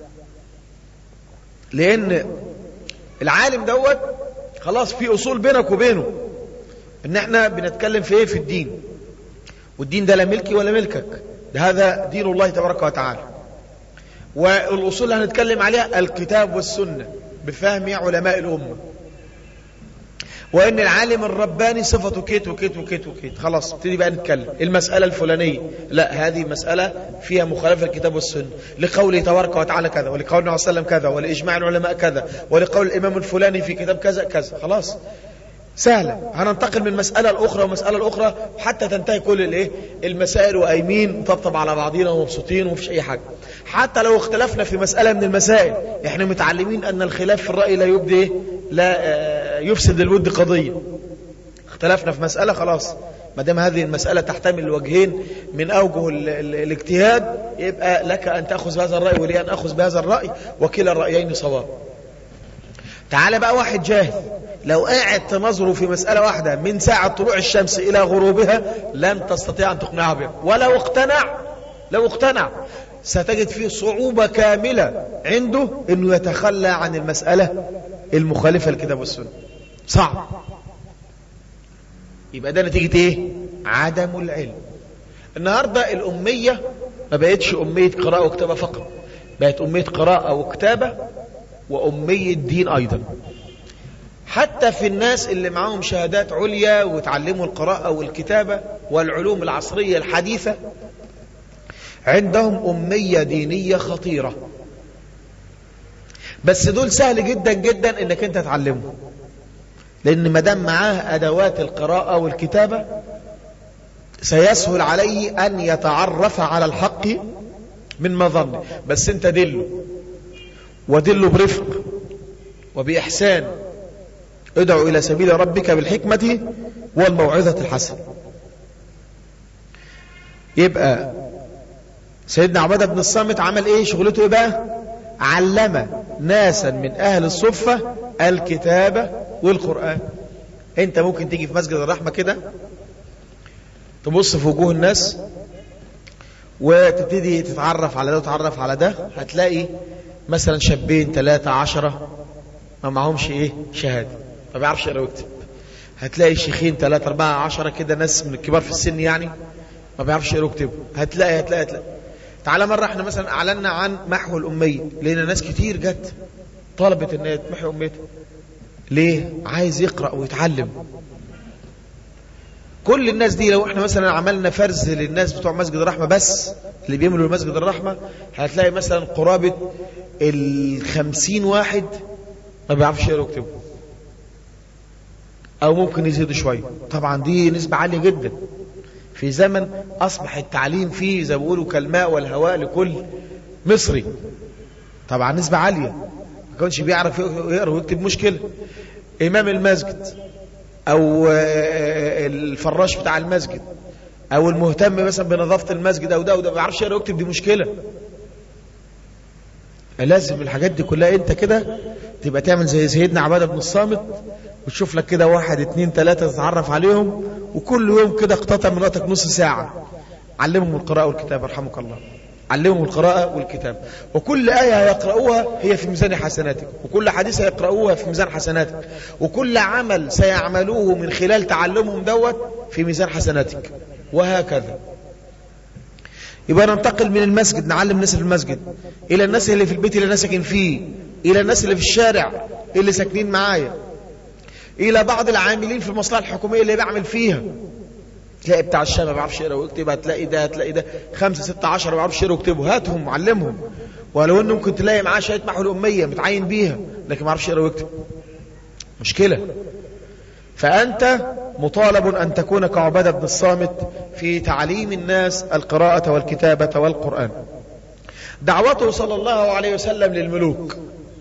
لأن العالم دوت خلاص في أصول بينك وبينه إن احنا بنتكلم في إيه في الدين والدين ده لا ملكي ولا ملكك ده هذا دين الله تبارك وتعالى والأصول اللي هنتكلم عليها الكتاب والسنة بفهم علماء الأمة وان العالم الرباني صفته كيت وكيت وكيت وكيت خلاص ابتدي بقى نتكلم المسألة الفلانية لا هذه مسألة فيها مخالفة الكتاب والسنة لقوله تبارك وتعالى كذا ولقول النبي صلى الله عليه وسلم كذا ولإجماع العلماء كذا ولقول الإمام الفلاني في كتاب كذا كذا خلاص سهلة هننتقل من مسألة الأخرى ومسألة الأخرى حتى تنتهي كل الايه المسائل وأيمين طبطب على بعضينا ومبسوطين ومفيش أي حاجة حتى لو اختلفنا في مسألة من المسائل احنا متعلمين أن الخلاف في الرأي لا يبدي لا يفسد الود قضية اختلفنا في مسألة خلاص ما دام هذه المسألة تحتمل الوجهين من أوجه ال ال الاجتهاد يبقى لك أن تأخذ بهذا الرأي ولي أن أخذ بهذا الرأي وكلا الرأيين صواب تعال بقى واحد جاهل لو قاعد تنظره في مسألة واحدة من ساعة طلوع الشمس إلى غروبها لن تستطيع أن تقنعه بها ولو اقتنع لو اقتنع ستجد فيه صعوبة كاملة عنده أنه يتخلى عن المسألة المخالفة للكتاب والسنة صعب يبقى ده نتيجة ايه عدم العلم النهاردة الأمية ما بقتش أمية قراءة وكتابة فقط بقت أمية قراءة وكتابة وأمية دين أيضا حتى في الناس اللي معاهم شهادات عليا وتعلموا القراءة والكتابة والعلوم العصرية الحديثة عندهم أمية دينية خطيرة بس دول سهل جدا جدا انك انت تعلمهم لان ما دام معاه ادوات القراءة والكتابة سيسهل عليه ان يتعرف على الحق من مظنه بس انت دله ودله برفق وبإحسان ادعو إلى سبيل ربك بالحكمة والموعظة الحسنة يبقى سيدنا عبادة بن الصامت عمل ايه شغلته ايه بقى علم ناسا من اهل الصفة الكتابة والقرآن انت ممكن تيجي في مسجد الرحمة كده تبص في وجوه الناس وتبتدي تتعرف على ده وتتعرف على ده هتلاقي مثلا شابين ثلاثة عشرة ما معهمش ايه شهادة ما بيعرفش يقرا ويكتب هتلاقي شيخين ثلاثة أربعة عشرة كده ناس من الكبار في السن يعني ما بيعرفش يقرا ويكتب هتلاقي هتلاقي هتلاقي تعالى مرة احنا مثلا اعلنا عن محو الأمية لقينا ناس كتير جت طلبت ان هي تمحي أميتها ليه عايز يقرأ ويتعلم كل الناس دي لو احنا مثلا عملنا فرز للناس بتوع مسجد الرحمة بس اللي بيملوا مسجد الرحمة هتلاقي مثلا قرابة الخمسين واحد ما بيعرفش يقرأ ويكتبوا او ممكن يزيدوا شوية طبعا دي نسبة عالية جدا في زمن اصبح التعليم فيه زي ما بيقولوا كالماء والهواء لكل مصري طبعا نسبة عالية ما كانش بيعرف يقرأ ويكتب مشكلة امام المسجد او الفراش بتاع المسجد او المهتم مثلا بنظافة المسجد او ده وده ما بيعرفش يقرأ ويكتب دي مشكلة لازم الحاجات دي كلها انت كده تبقى تعمل زي سيدنا عبادة بن الصامت وتشوف لك كده واحد اتنين تلاتة تتعرف عليهم وكل يوم كده اقتطع من وقتك نص ساعة علمهم القراءة والكتاب رحمك الله علمهم القراءة والكتاب وكل آية يقرأوها هي في ميزان حسناتك وكل حديث يقرأوها في ميزان حسناتك وكل عمل سيعملوه من خلال تعلمهم دوت في ميزان حسناتك وهكذا يبقى ننتقل من المسجد نعلم الناس في المسجد إلى الناس اللي في البيت اللي أنا ساكن فيه إلى الناس اللي في الشارع اللي ساكنين معايا إلى بعض العاملين في المصلحة الحكومية اللي بعمل فيها تلاقي بتاع الشام ما بيعرفش يقرا ويكتب هتلاقي ده هتلاقي ده خمسة ستة عشرة ما بيعرفش يقرا ويكتبوا هاتهم علمهم ولو انه ممكن تلاقي معاه شهاده محو الاميه متعين بيها لكن ما بيعرفش يقرا ويكتب مشكله فانت مطالب ان تكون كعباده بن الصامت في تعليم الناس القراءه والكتابه والقران دعوته صلى الله عليه وسلم للملوك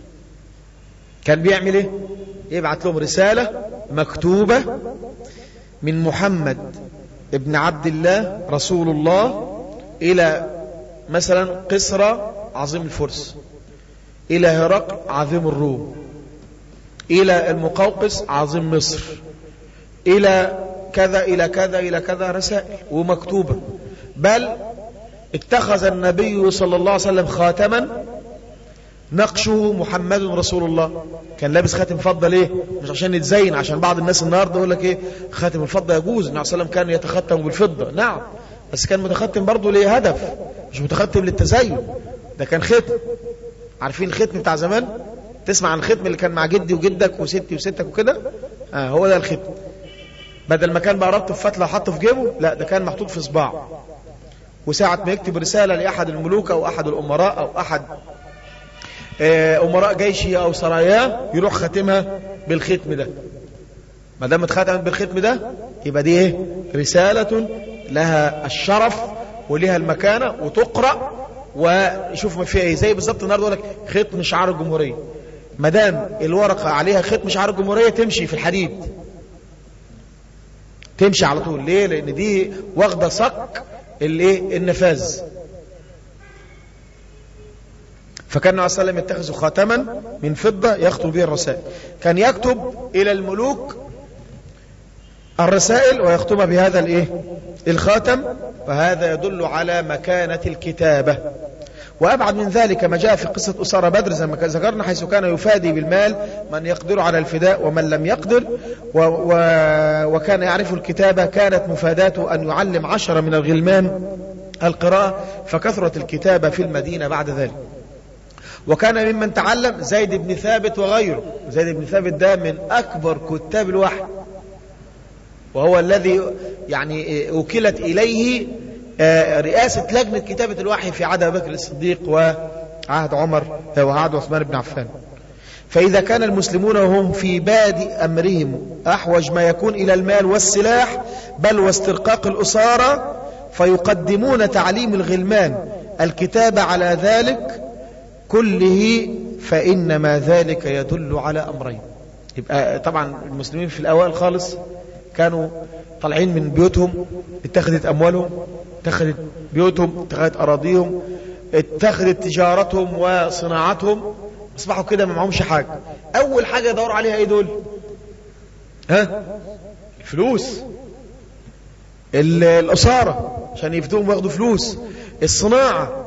كان بيعمل ايه يبعت لهم رساله مكتوبه من محمد ابن عبد الله رسول الله إلى مثلا قسرى عظيم الفرس إلى هرقل عظيم الروم إلى المقوقس عظيم مصر إلى كذا إلى كذا إلى كذا رسائل ومكتوبة بل اتخذ النبي صلى الله عليه وسلم خاتما نقشه محمد رسول الله كان لابس خاتم فضة ليه مش عشان يتزين عشان بعض الناس النهاردة يقول لك ايه خاتم الفضة يجوز النبي صلى الله عليه وسلم كان يتختم بالفضة نعم بس كان متختم برضه ليه هدف مش متختم للتزين ده كان ختم عارفين الختم بتاع زمان تسمع عن الختم اللي كان مع جدي وجدك وستي وستك وكده آه هو ده الختم بدل ما كان بقى ربطه في فتله وحطه في جيبه لا ده كان محطوط في صباع وساعة ما يكتب رسالة لأحد الملوك أو أحد الأمراء أو أحد أمراء جيشه أو سراياه يروح ختمها بالختم ده ما دام اتختمت بالختم ده يبقى دي ايه رسالة لها الشرف ولها المكانة وتقرأ وشوف ما فيها ايه زي بالظبط النهارده يقول لك ختم شعار الجمهورية ما دام الورقة عليها ختم شعار الجمهورية تمشي في الحديد تمشي على طول ليه لان دي واخده صك الايه النفاذ فكان النبي صلى الله عليه وسلم يتخذ خاتما من فضة يخطب به الرسائل كان يكتب إلى الملوك الرسائل ويختمها بهذا الايه الخاتم فهذا يدل على مكانة الكتابة وأبعد من ذلك ما جاء في قصة أسارة بدر زي ما ذكرنا حيث كان يفادي بالمال من يقدر على الفداء ومن لم يقدر و و وكان يعرف الكتابة كانت مفاداته أن يعلم عشرة من الغلمان القراءة فكثرت الكتابة في المدينة بعد ذلك وكان ممن تعلم زيد بن ثابت وغيره زيد بن ثابت ده من أكبر كتاب الوحي وهو الذي يعني وكلت إليه رئاسة لجنة كتابة الوحي في عهد أبي بكر الصديق وعهد عمر وعهد عثمان بن عفان فإذا كان المسلمون وهم في بادئ أمرهم أحوج ما يكون إلى المال والسلاح بل واسترقاق الأسارة فيقدمون تعليم الغلمان الكتابة على ذلك كله فإنما ذلك يدل على أمرين يبقى طبعا المسلمين في الأوائل خالص كانوا طالعين من بيوتهم اتخذت أموالهم اتخذت بيوتهم اتخذت أراضيهم اتخذت تجارتهم وصناعتهم اصبحوا كده ما معهمش حاجة أول حاجة يدوروا عليها ايه دول ها الفلوس الأسارة عشان يفتوهم وياخدوا فلوس الصناعة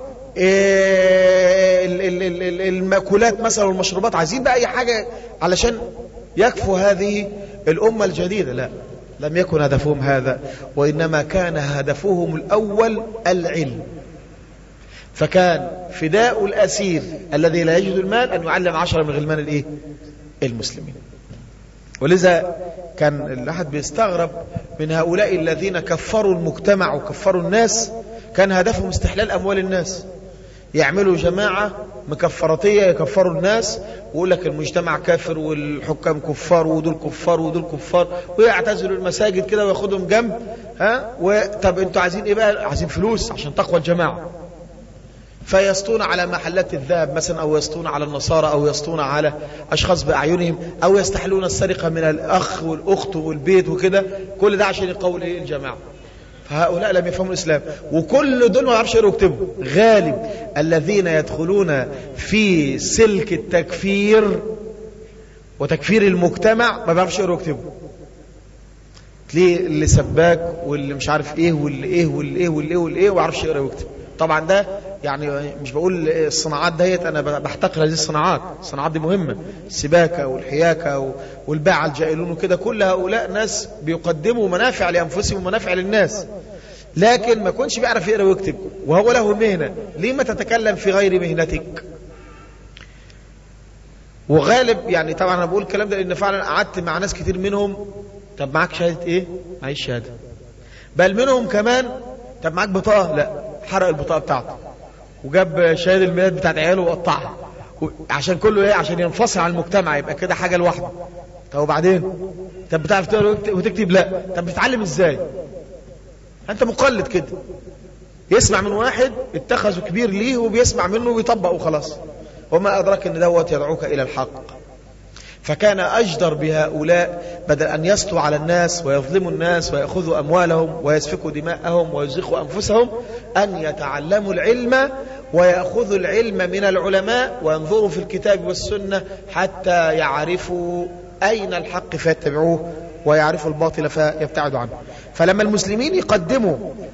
المأكولات مثلا والمشروبات عايزين بقى أي حاجة علشان يكفوا هذه الأمة الجديدة لا لم يكن هدفهم هذا وإنما كان هدفهم الأول العلم فكان فداء الأسير الذي لا يجد المال أن يعلم عشرة من غلمان الإيه؟ المسلمين ولذا كان الأحد بيستغرب من هؤلاء الذين كفروا المجتمع وكفروا الناس كان هدفهم استحلال أموال الناس يعملوا جماعة مكفراتية يكفروا الناس ويقول لك المجتمع كافر والحكام كفار ودول كفار ودول كفار ويعتزلوا المساجد كده وياخدهم جنب ها وطب انتوا عايزين ايه بقى عايزين فلوس عشان تقوى الجماعة فيسطون على محلات الذهب مثلا او يسطون على النصارى او يسطون على اشخاص باعينهم او يستحلون السرقة من الاخ والاخت والبيت وكده كل ده عشان يقول ايه الجماعة هؤلاء لم يفهموا الإسلام وكل دول ما يعرفش يقروا ويكتبوا غالب الذين يدخلون في سلك التكفير وتكفير المجتمع ما بيعرفش يقروا ويكتبوا تلاقيه اللي سباك واللي مش عارف ايه واللي ايه واللي ايه واللي ايه واللي ايه ويعرفش يقرا ويكتب طبعا ده يعني مش بقول الصناعات دهيت انا بحتقر هذه الصناعات الصناعات دي مهمة السباكة والحياكة والباعة الجائلون وكده كل هؤلاء ناس بيقدموا منافع لأنفسهم ومنافع للناس لكن ما كنش بيعرف يقرأ ويكتب وهو له مهنة ليه تتكلم في غير مهنتك وغالب يعني طبعا انا بقول الكلام ده لان فعلا قعدت مع ناس كتير منهم طب معاك شهادة ايه معيش شهادة بل منهم كمان طب معاك بطاقة لا حرق البطاقة بتاعته وجاب شهادة الميلاد بتاعت عياله وقطعها عشان كله ايه عشان ينفصل عن المجتمع يبقى كده حاجة لوحده طب وبعدين طب بتعرف تقرا وتكتب لا طب بتتعلم ازاي انت مقلد كده يسمع من واحد اتخذه كبير ليه وبيسمع منه ويطبق وخلاص وما أدرك أن دوت يدعوك إلى الحق فكان أجدر بهؤلاء بدل أن يسطوا على الناس ويظلموا الناس ويأخذوا أموالهم ويسفكوا دماءهم ويزخوا أنفسهم أن يتعلموا العلم ويأخذوا العلم من العلماء وينظروا في الكتاب والسنة حتى يعرفوا أين الحق فيتبعوه ويعرفوا الباطل فيبتعدوا عنه فلما المسلمين يقدموا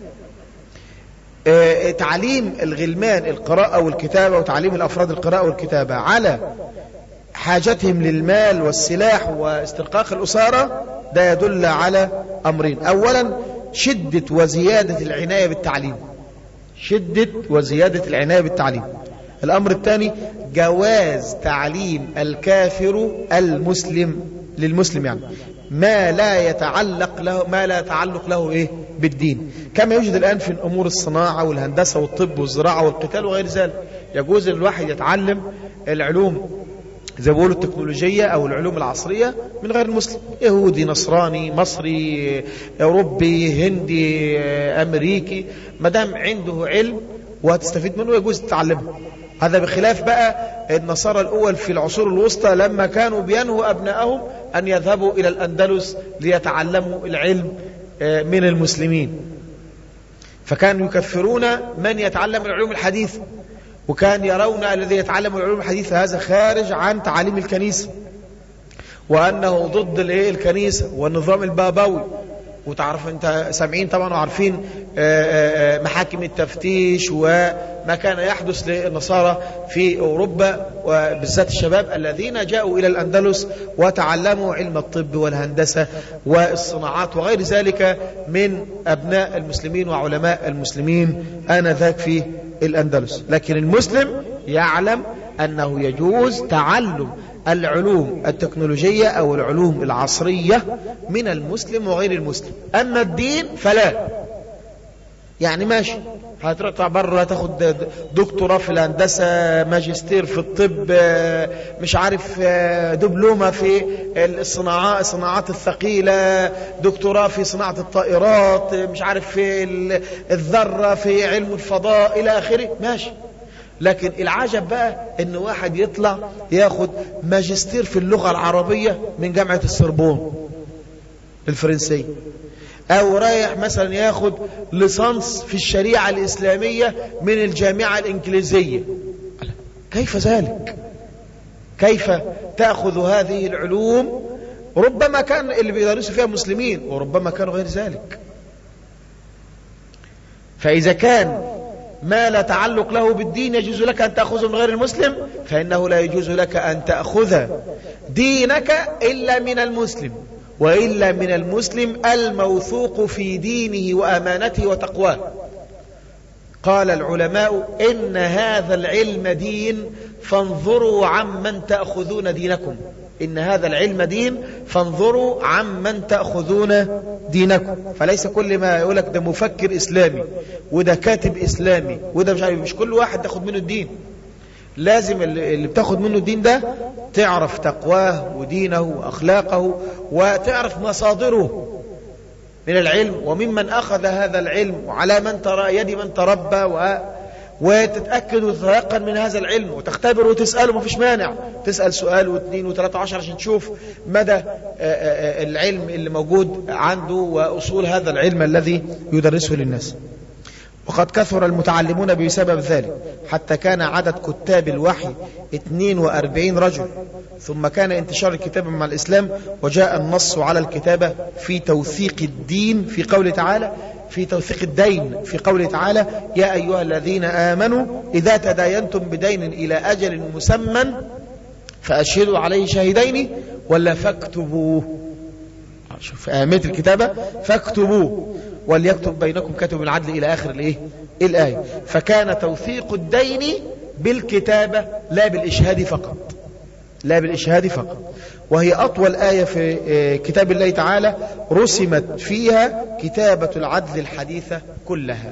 تعليم الغلمان القراءة والكتابة وتعليم الأفراد القراءة والكتابة على حاجتهم للمال والسلاح واسترقاق الأسارة ده يدل على أمرين أولا شدة وزيادة العناية بالتعليم شدة وزيادة العناية بالتعليم الأمر الثاني جواز تعليم الكافر المسلم للمسلم يعني ما لا يتعلق له ما لا يتعلق له ايه بالدين كما يوجد الآن في أمور الصناعة والهندسة والطب والزراعة والقتال وغير ذلك يجوز الواحد يتعلم العلوم زي ما بيقولوا التكنولوجية أو العلوم العصرية من غير المسلم يهودي نصراني مصري أوروبي هندي أمريكي ما دام عنده علم وهتستفيد منه يجوز تتعلمه هذا بخلاف بقى النصارى الأول في العصور الوسطى لما كانوا بينهوا أبنائهم أن يذهبوا إلى الأندلس ليتعلموا العلم من المسلمين فكانوا يكفرون من يتعلم العلوم الحديثة وكان يرون الذي يتعلم العلوم الحديثة هذا خارج عن تعاليم الكنيسة وأنه ضد الكنيسة والنظام البابوي وتعرف انت سامعين طبعا وعارفين محاكم التفتيش وما كان يحدث للنصارى في أوروبا وبالذات الشباب الذين جاءوا إلى الأندلس وتعلموا علم الطب والهندسة والصناعات وغير ذلك من أبناء المسلمين وعلماء المسلمين آنذاك في الأندلس لكن المسلم يعلم أنه يجوز تعلم العلوم التكنولوجية أو العلوم العصرية من المسلم وغير المسلم أما الدين فلا يعني ماشي هتطلع بره تاخد دكتوراه في الهندسة ماجستير في الطب مش عارف دبلومة في الصناعات الصناعات الثقيلة دكتوراه في صناعة الطائرات مش عارف في الذرة في علم الفضاء إلى آخره ماشي لكن العجب بقى ان واحد يطلع ياخد ماجستير في اللغة العربية من جامعة السربون الفرنسية او رايح مثلا ياخد ليسانس في الشريعة الاسلامية من الجامعة الانجليزية كيف ذلك كيف تأخذ هذه العلوم ربما كان اللي بيدرسوا فيها مسلمين وربما كانوا غير ذلك فإذا كان ما لا تعلق له بالدين يجوز لك أن تأخذه من غير المسلم فإنه لا يجوز لك أن تأخذ دينك إلا من المسلم وإلا من المسلم الموثوق في دينه وأمانته وتقواه قال العلماء إن هذا العلم دين فانظروا عمن تأخذون دينكم إن هذا العلم دين فانظروا عمن تأخذون دينكم فليس كل ما يقولك ده مفكر إسلامي وده كاتب إسلامي وده مش عارف مش كل واحد تاخد منه الدين لازم اللي بتاخد منه الدين ده تعرف تقواه ودينه وأخلاقه وتعرف مصادره من العلم وممن أخذ هذا العلم وعلى من ترى يد من تربى و وتتأكد وتتيقن من هذا العلم وتختبر وتسأله ما فيش مانع تسأل سؤال واثنين وثلاثة عشر عشان تشوف مدى العلم اللي موجود عنده وأصول هذا العلم الذي يدرسه للناس وقد كثر المتعلمون بسبب ذلك حتى كان عدد كتاب الوحي 42 رجل ثم كان انتشار الكتابة مع الإسلام وجاء النص على الكتابة في توثيق الدين في قوله تعالى في توثيق الدين في قوله تعالى يا أيها الذين آمنوا إذا تداينتم بدين إلى أجل مسمى فأشهدوا عليه شهدين ولا فاكتبوه شوف أهمية الكتابة فاكتبوه وليكتب بينكم كاتب العدل إلى آخر الإيه؟ الآية فكان توثيق الدين بالكتابة لا بالإشهاد فقط لا بالإشهاد فقط وهي أطول آية في كتاب الله تعالى رسمت فيها كتابة العدل الحديثة كلها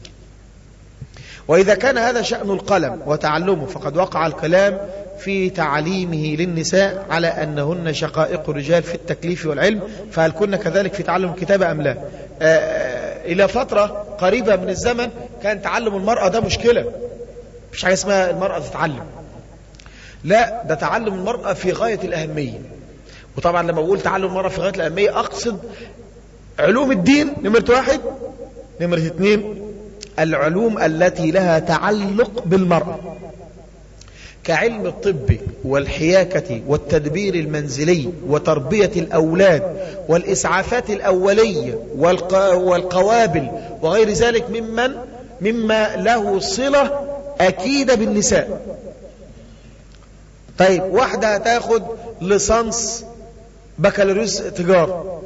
وإذا كان هذا شأن القلم وتعلمه فقد وقع الكلام في تعليمه للنساء على أنهن شقائق الرجال في التكليف والعلم فهل كنا كذلك في تعلم الكتابة أم لا إلى فترة قريبة من الزمن كان تعلم المرأة ده مشكلة مش حاجة اسمها المرأة تتعلم لا ده تعلم المرأة في غاية الأهمية وطبعا لما أقول تعلم المرأة في غاية الأهمية أقصد علوم الدين نمرة واحد نمرة اثنين العلوم التي لها تعلق بالمرأة كعلم الطب والحياكة والتدبير المنزلي وتربية الأولاد والإسعافات الأولية والقوابل وغير ذلك ممن مما له صلة أكيدة بالنساء طيب واحدة هتاخد لصنص بكالوريوس تجارة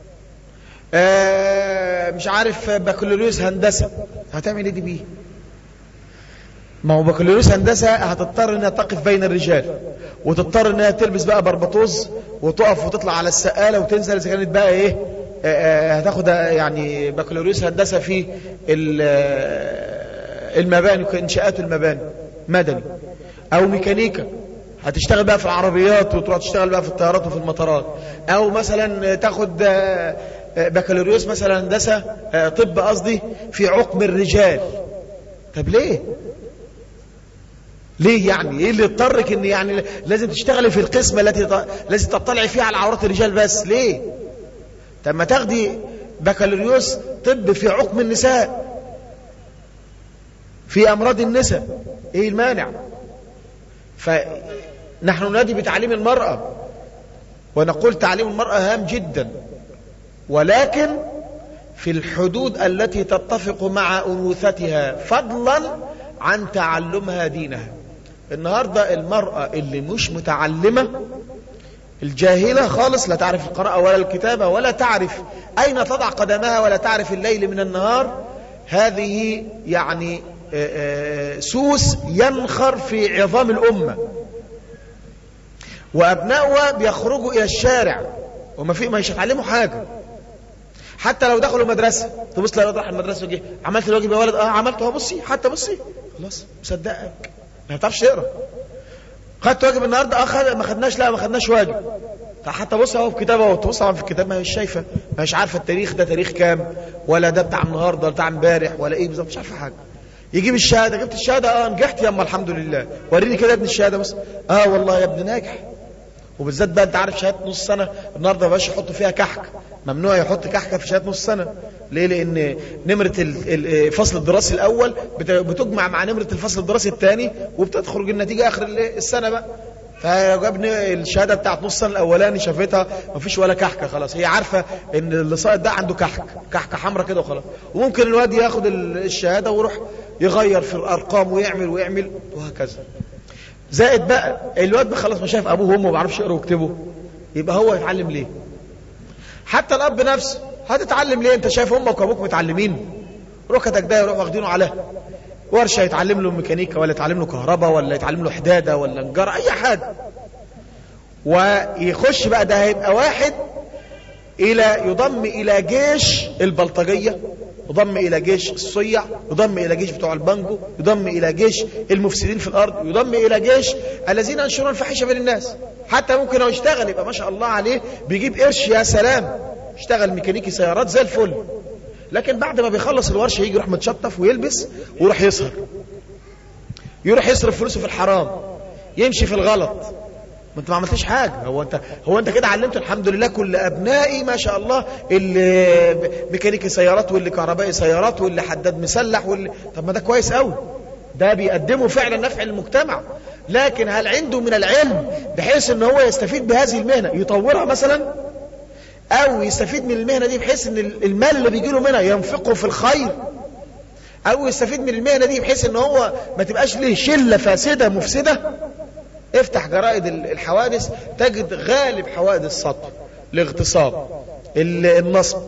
آه مش عارف بكالوريوس هندسة هتعمل ايه دي بيه ما هو بكالوريوس هندسة هتضطر انها تقف بين الرجال وتضطر انها تلبس بقى بربطوز وتقف وتطلع على السقالة وتنزل اذا كانت بقى ايه آه هتاخد يعني بكالوريوس هندسة في المباني وانشاءات المباني مدني او ميكانيكا هتشتغل بقى في العربيات وتروح تشتغل بقى في الطيارات وفي المطارات او مثلا تاخد بكالوريوس مثلا هندسة طب قصدي في عقم الرجال طب ليه ليه يعني ايه اللي اضطرك ان يعني لازم تشتغلي في القسم التي لازم تطلعي فيها على عورات الرجال بس ليه طب ما تاخدي بكالوريوس طب في عقم النساء في أمراض النساء إيه المانع فنحن ننادي بتعليم المرأة ونقول تعليم المرأة هام جدا ولكن في الحدود التي تتفق مع أنوثتها فضلا عن تعلمها دينها النهاردة المرأة اللي مش متعلمة الجاهلة خالص لا تعرف القراءة ولا الكتابة ولا تعرف أين تضع قدمها ولا تعرف الليل من النهار هذه يعني سوس ينخر في عظام الأمة وأبناؤها بيخرجوا إلى الشارع وما في ما يتعلموا حاجة حتى لو دخلوا مدرسة تبص لو راح المدرسة وجه عملت الواجب يا ولد اه عملته بصي حتى بصي خلاص مصدقك ما تعرفش تقرا خدت واجب النهارده اه ما خدناش لا ما خدناش واجب حتى بص اهو في كتابه اهو تبص طبعا في الكتاب ما هيش شايفه ما هيش عارفه التاريخ ده تاريخ كام ولا ده بتاع النهارده ولا بتاع امبارح ولا ايه بالظبط مش عارفه حاجه يجيب الشهاده جبت الشهاده اه نجحت ياما الحمد لله وريني كده يا ابن الشهاده بس اه والله يا ابن ناجح وبالذات بقى انت عارف شهاده نص سنه النهارده ما يحط فيها كحك ممنوع يحط كحكه في شهاده نص سنه ليه لان نمره الفصل الدراسي الاول بتجمع مع نمره الفصل الدراسي الثاني وبتخرج النتيجه اخر السنه بقى فجابني الشهاده بتاعت نص السنه الاولاني شافتها ما فيش ولا كحكه خلاص هي عارفه ان اللي ساقط ده عنده كحك كحكه حمراء كده وخلاص وممكن الواد ياخد الشهاده ويروح يغير في الارقام ويعمل ويعمل وهكذا زائد بقى الواد ده خلاص ما شايف ابوه وامه ما بيعرفش يقرا ويكتبوا يبقى هو يتعلم ليه حتى الاب نفسه هتتعلم ليه انت شايف امك وابوك متعلمين ركتك ده يروح واخدينه على ورشه يتعلم له ميكانيكا ولا يتعلم له كهرباء ولا يتعلم له حداده ولا نجاره اي حاجه ويخش بقى ده هيبقى واحد الى يضم الى جيش البلطجيه يضم الى جيش الصيع يضم الى جيش بتوع البنجو يضم الى جيش المفسدين في الارض يضم الى جيش الذين ينشرون الفاحشه بين الناس حتى ممكن لو يشتغل يبقى ما شاء الله عليه بيجيب قرش يا سلام يشتغل ميكانيكي سيارات زي الفل لكن بعد ما بيخلص الورشه يجي يروح متشطف ويلبس ويروح يسهر يروح يصرف فلوسه في الحرام يمشي في الغلط ما انت ما عملتش حاجه هو انت هو انت كده علمت الحمد لله كل ابنائي ما شاء الله اللي ميكانيكي سيارات واللي كهربائي سيارات واللي حداد مسلح واللي طب ما ده كويس قوي ده بيقدمه فعلا نفع للمجتمع لكن هل عنده من العلم بحيث ان هو يستفيد بهذه المهنه يطورها مثلا او يستفيد من المهنه دي بحيث ان المال اللي بيجي له منها ينفقه في الخير او يستفيد من المهنه دي بحيث ان هو ما تبقاش له شله فاسده مفسده افتح جرائد الحوادث تجد غالب حوادث السطو الاغتصاب النصب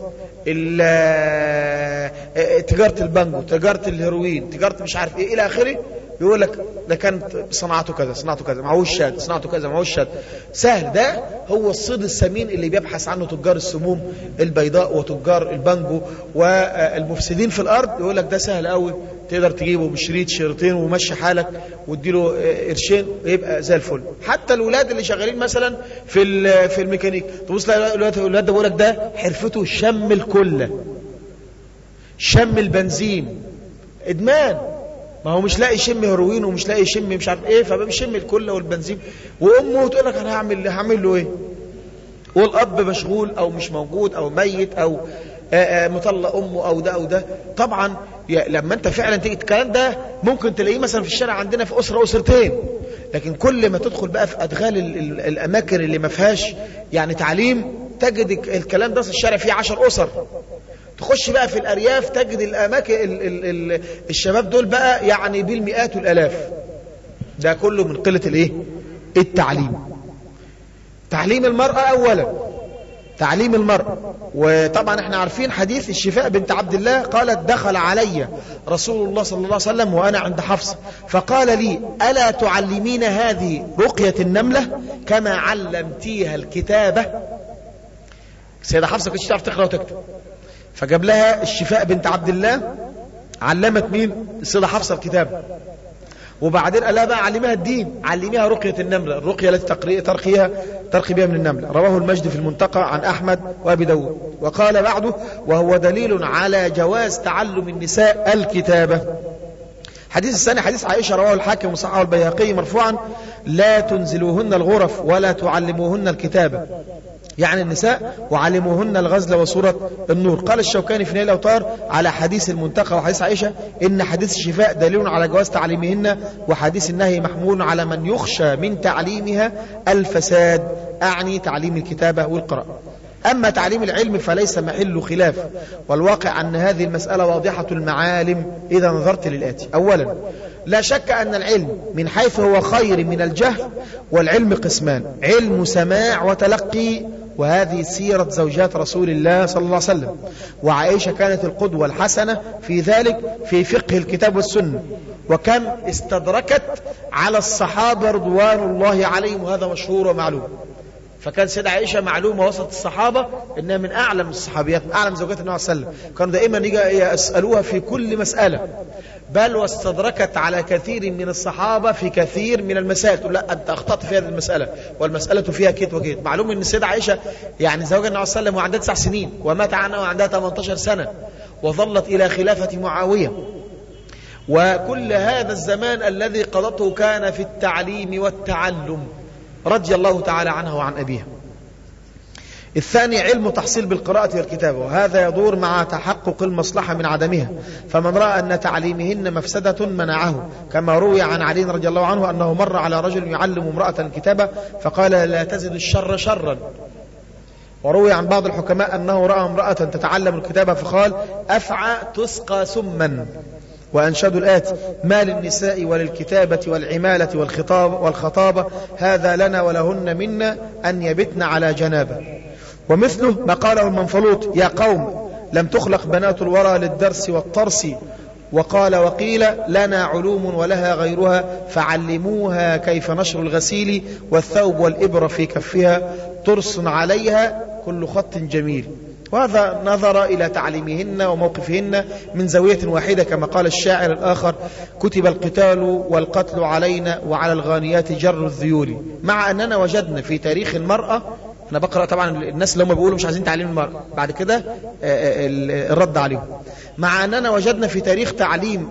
تجارة البنجو تجارة الهيروين تجارة مش عارف ايه الى اخره يقول لك ده كانت صناعته كذا صناعته كذا معهوش شهاده صناعته كذا معهوش شهاده سهل ده هو الصيد السمين اللي بيبحث عنه تجار السموم البيضاء وتجار البنجو والمفسدين في الارض يقول لك ده سهل قوي تقدر تجيبه بشريط شريطين ومشي حالك واديله قرشين ويبقى زي الفل حتى الولاد اللي شغالين مثلا في في الميكانيك تبص الولاد ده بيقول لك ده حرفته شم الكله شم البنزين ادمان ما هو مش لاقي يشم هيروين ومش لاقي يشم مش عارف ايه فبيشم الكله والبنزين وامه تقول لك انا هعمل هعمل له ايه والاب مشغول او مش موجود او ميت او آآ آآ مطلق امه او ده او ده طبعا لما انت فعلا تيجي الكلام ده ممكن تلاقيه مثلا في الشارع عندنا في اسره اسرتين لكن كل ما تدخل بقى في ادغال ال ال الاماكن اللي ما فيهاش يعني تعليم تجد الكلام ده في الشارع فيه عشر اسر تخش بقى في الارياف تجد الاماكن ال ال ال الشباب دول بقى يعني بالمئات والالاف ده كله من قله الايه التعليم تعليم المراه اولا تعليم المرأة وطبعا احنا عارفين حديث الشفاء بنت عبد الله قالت دخل علي رسول الله صلى الله عليه وسلم وأنا عند حفصة فقال لي ألا تعلمين هذه رقية النملة كما علمتيها الكتابة سيدة حفصة كنتش تعرف تقرأ وتكتب فجاب لها الشفاء بنت عبد الله علمت مين السيدة حفصة الكتابة وبعدين قال لها بقى علميها الدين علميها رقية النملة الرقية التي ترقيها ترقي بها من النملة رواه المجد في المنتقى عن أحمد وأبي داود وقال بعده وهو دليل على جواز تعلم النساء الكتابة حديث الثاني حديث عائشة رواه الحاكم وصححه البيهقي مرفوعا لا تنزلوهن الغرف ولا تعلموهن الكتابة يعني النساء وعلموهن الغزل وصورة النور قال الشوكاني في نيل الأوتار على حديث المنتقى وحديث عائشة إن حديث الشفاء دليل على جواز تعليمهن وحديث النهي محمول على من يخشى من تعليمها الفساد أعني تعليم الكتابة والقراءة أما تعليم العلم فليس محل خلاف والواقع أن هذه المسألة واضحة المعالم إذا نظرت للآتي أولا لا شك أن العلم من حيث هو خير من الجهل والعلم قسمان علم سماع وتلقي وهذه سيرة زوجات رسول الله صلى الله عليه وسلم وعائشة كانت القدوة الحسنة في ذلك في فقه الكتاب والسنة وكم استدركت على الصحابة رضوان الله عليهم وهذا مشهور ومعلوم فكان سيدة عائشة معلومة وسط الصحابة انها من اعلم الصحابيات من اعلم زوجات النبي صلى الله عليه وسلم كانوا دائما يسألوها في كل مسألة بل واستدركت على كثير من الصحابة في كثير من المسائل تقول لا انت اخطأت في هذه المسألة والمسألة فيها كيت وكيت معلوم ان السيدة عائشة يعني زوجة النبي صلى الله عليه وسلم وعندها تسع سنين ومات عنها وعندها 18 سنة وظلت الى خلافة معاوية وكل هذا الزمان الذي قضته كان في التعليم والتعلم رضي الله تعالى عنها وعن أبيها الثاني علم تحصيل بالقراءة والكتابة وهذا يدور مع تحقق المصلحة من عدمها فمن رأى أن تعليمهن مفسدة منعه كما روي عن علي رضي الله عنه أنه مر على رجل يعلم امرأة الكتابة فقال لا تزد الشر شرا وروي عن بعض الحكماء أنه رأى امرأة تتعلم الكتابة فقال أفعى تسقى سما وأنشدوا الآتي ما للنساء وللكتابة والعمالة والخطاب والخطابة هذا لنا ولهن منا أن يبتن على جنابه ومثله ما قاله المنفلوط يا قوم لم تخلق بنات الورى للدرس والطرس وقال وقيل لنا علوم ولها غيرها فعلموها كيف نشر الغسيل والثوب والإبرة في كفها ترس عليها كل خط جميل وهذا نظر إلى تعليمهن وموقفهن من زاوية واحدة كما قال الشاعر الآخر كتب القتال والقتل علينا وعلى الغانيات جر الذيول مع أننا وجدنا في تاريخ المرأة أنا بقرأ طبعا الناس اللي هم بيقولوا مش عايزين تعليم المرأة بعد كده الرد عليهم مع أننا وجدنا في تاريخ تعليم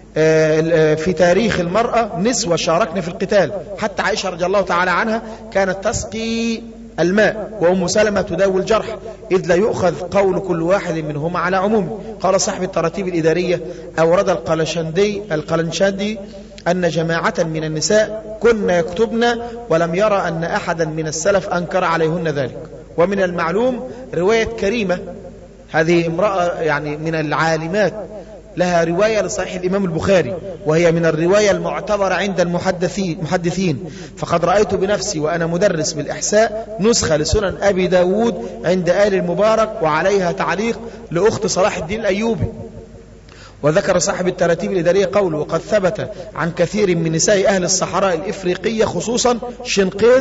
في تاريخ المرأة نسوة شاركنا في القتال حتى عائشة رضي الله تعالى عنها كانت تسقي الماء وأم سلمة تداوي الجرح إذ لا يؤخذ قول كل واحد منهما على عمومه قال صاحب التراتيب الإدارية أورد القلشندي القلنشندي أن جماعة من النساء كن يكتبن ولم يرى أن أحدا من السلف أنكر عليهن ذلك ومن المعلوم رواية كريمة هذه امرأة يعني من العالمات لها رواية لصحيح الإمام البخاري وهي من الرواية المعتبرة عند المحدثين محدثين فقد رأيت بنفسي وأنا مدرس بالإحساء نسخة لسنن أبي داود عند آل المبارك وعليها تعليق لأخت صلاح الدين الأيوبي وذكر صاحب التراتيب الإدارية قوله وقد ثبت عن كثير من نساء أهل الصحراء الإفريقية خصوصا شنقيط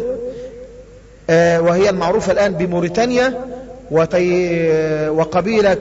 آه وهي المعروفة الآن بموريتانيا وقبيلة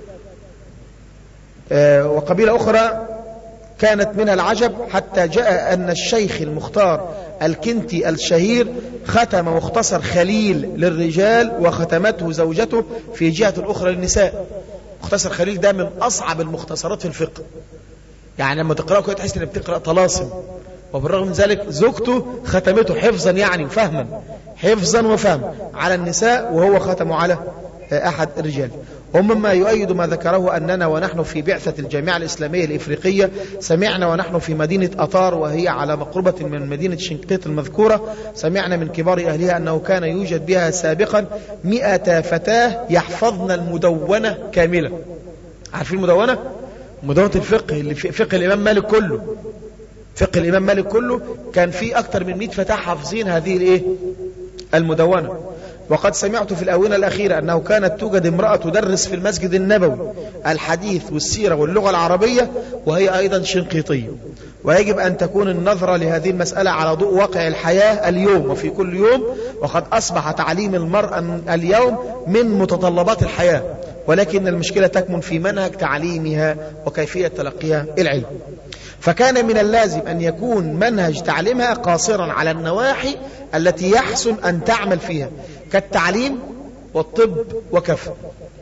وقبيلة أخرى كانت منها العجب حتى جاء أن الشيخ المختار الكنتي الشهير ختم مختصر خليل للرجال وختمته زوجته في جهة الأخرى للنساء مختصر خليل ده من أصعب المختصرات في الفقه يعني لما تقرأه كده تحس انك بتقرأ طلاسم وبالرغم من ذلك زوجته ختمته حفظا يعني وفهما حفظا وفهما على النساء وهو ختمه على أحد الرجال ومما يؤيد ما ذكره أننا ونحن في بعثة الجامعة الإسلامية الإفريقية سمعنا ونحن في مدينة أطار وهي على مقربة من مدينة شنقيط المذكورة سمعنا من كبار أهلها أنه كان يوجد بها سابقا مئة فتاة يحفظن المدونة كاملة عارفين المدونة؟ مدونة الفقه اللي في فقه الإمام مالك كله فقه الإمام مالك كله كان في أكثر من 100 فتاة حافظين هذه الإيه؟ المدونة وقد سمعت في الآونة الأخيرة أنه كانت توجد امرأة تدرس في المسجد النبوي الحديث والسيرة واللغة العربية وهي أيضا شنقيطية ويجب أن تكون النظرة لهذه المسألة على ضوء واقع الحياة اليوم وفي كل يوم وقد أصبح تعليم المرأة اليوم من متطلبات الحياة ولكن المشكلة تكمن في منهج تعليمها وكيفية تلقيها العلم فكان من اللازم أن يكون منهج تعليمها قاصرا على النواحي التي يحسن أن تعمل فيها كالتعليم والطب وكفى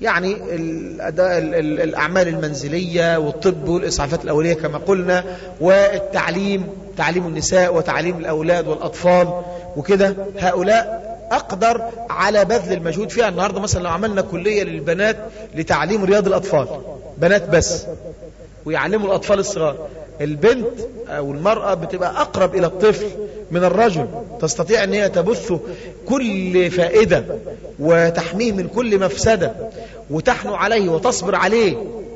يعني الأداء الأعمال المنزلية والطب والإسعافات الأولية كما قلنا والتعليم تعليم النساء وتعليم الأولاد والأطفال وكده هؤلاء أقدر على بذل المجهود فيها النهاردة مثلا لو عملنا كلية للبنات لتعليم رياض الأطفال بنات بس ويعلموا الأطفال الصغار البنت أو المرأة بتبقى أقرب إلى الطفل من الرجل تستطيع أن هي تبث كل فائدة وتحميه من كل مفسدة وتحنو عليه وتصبر عليه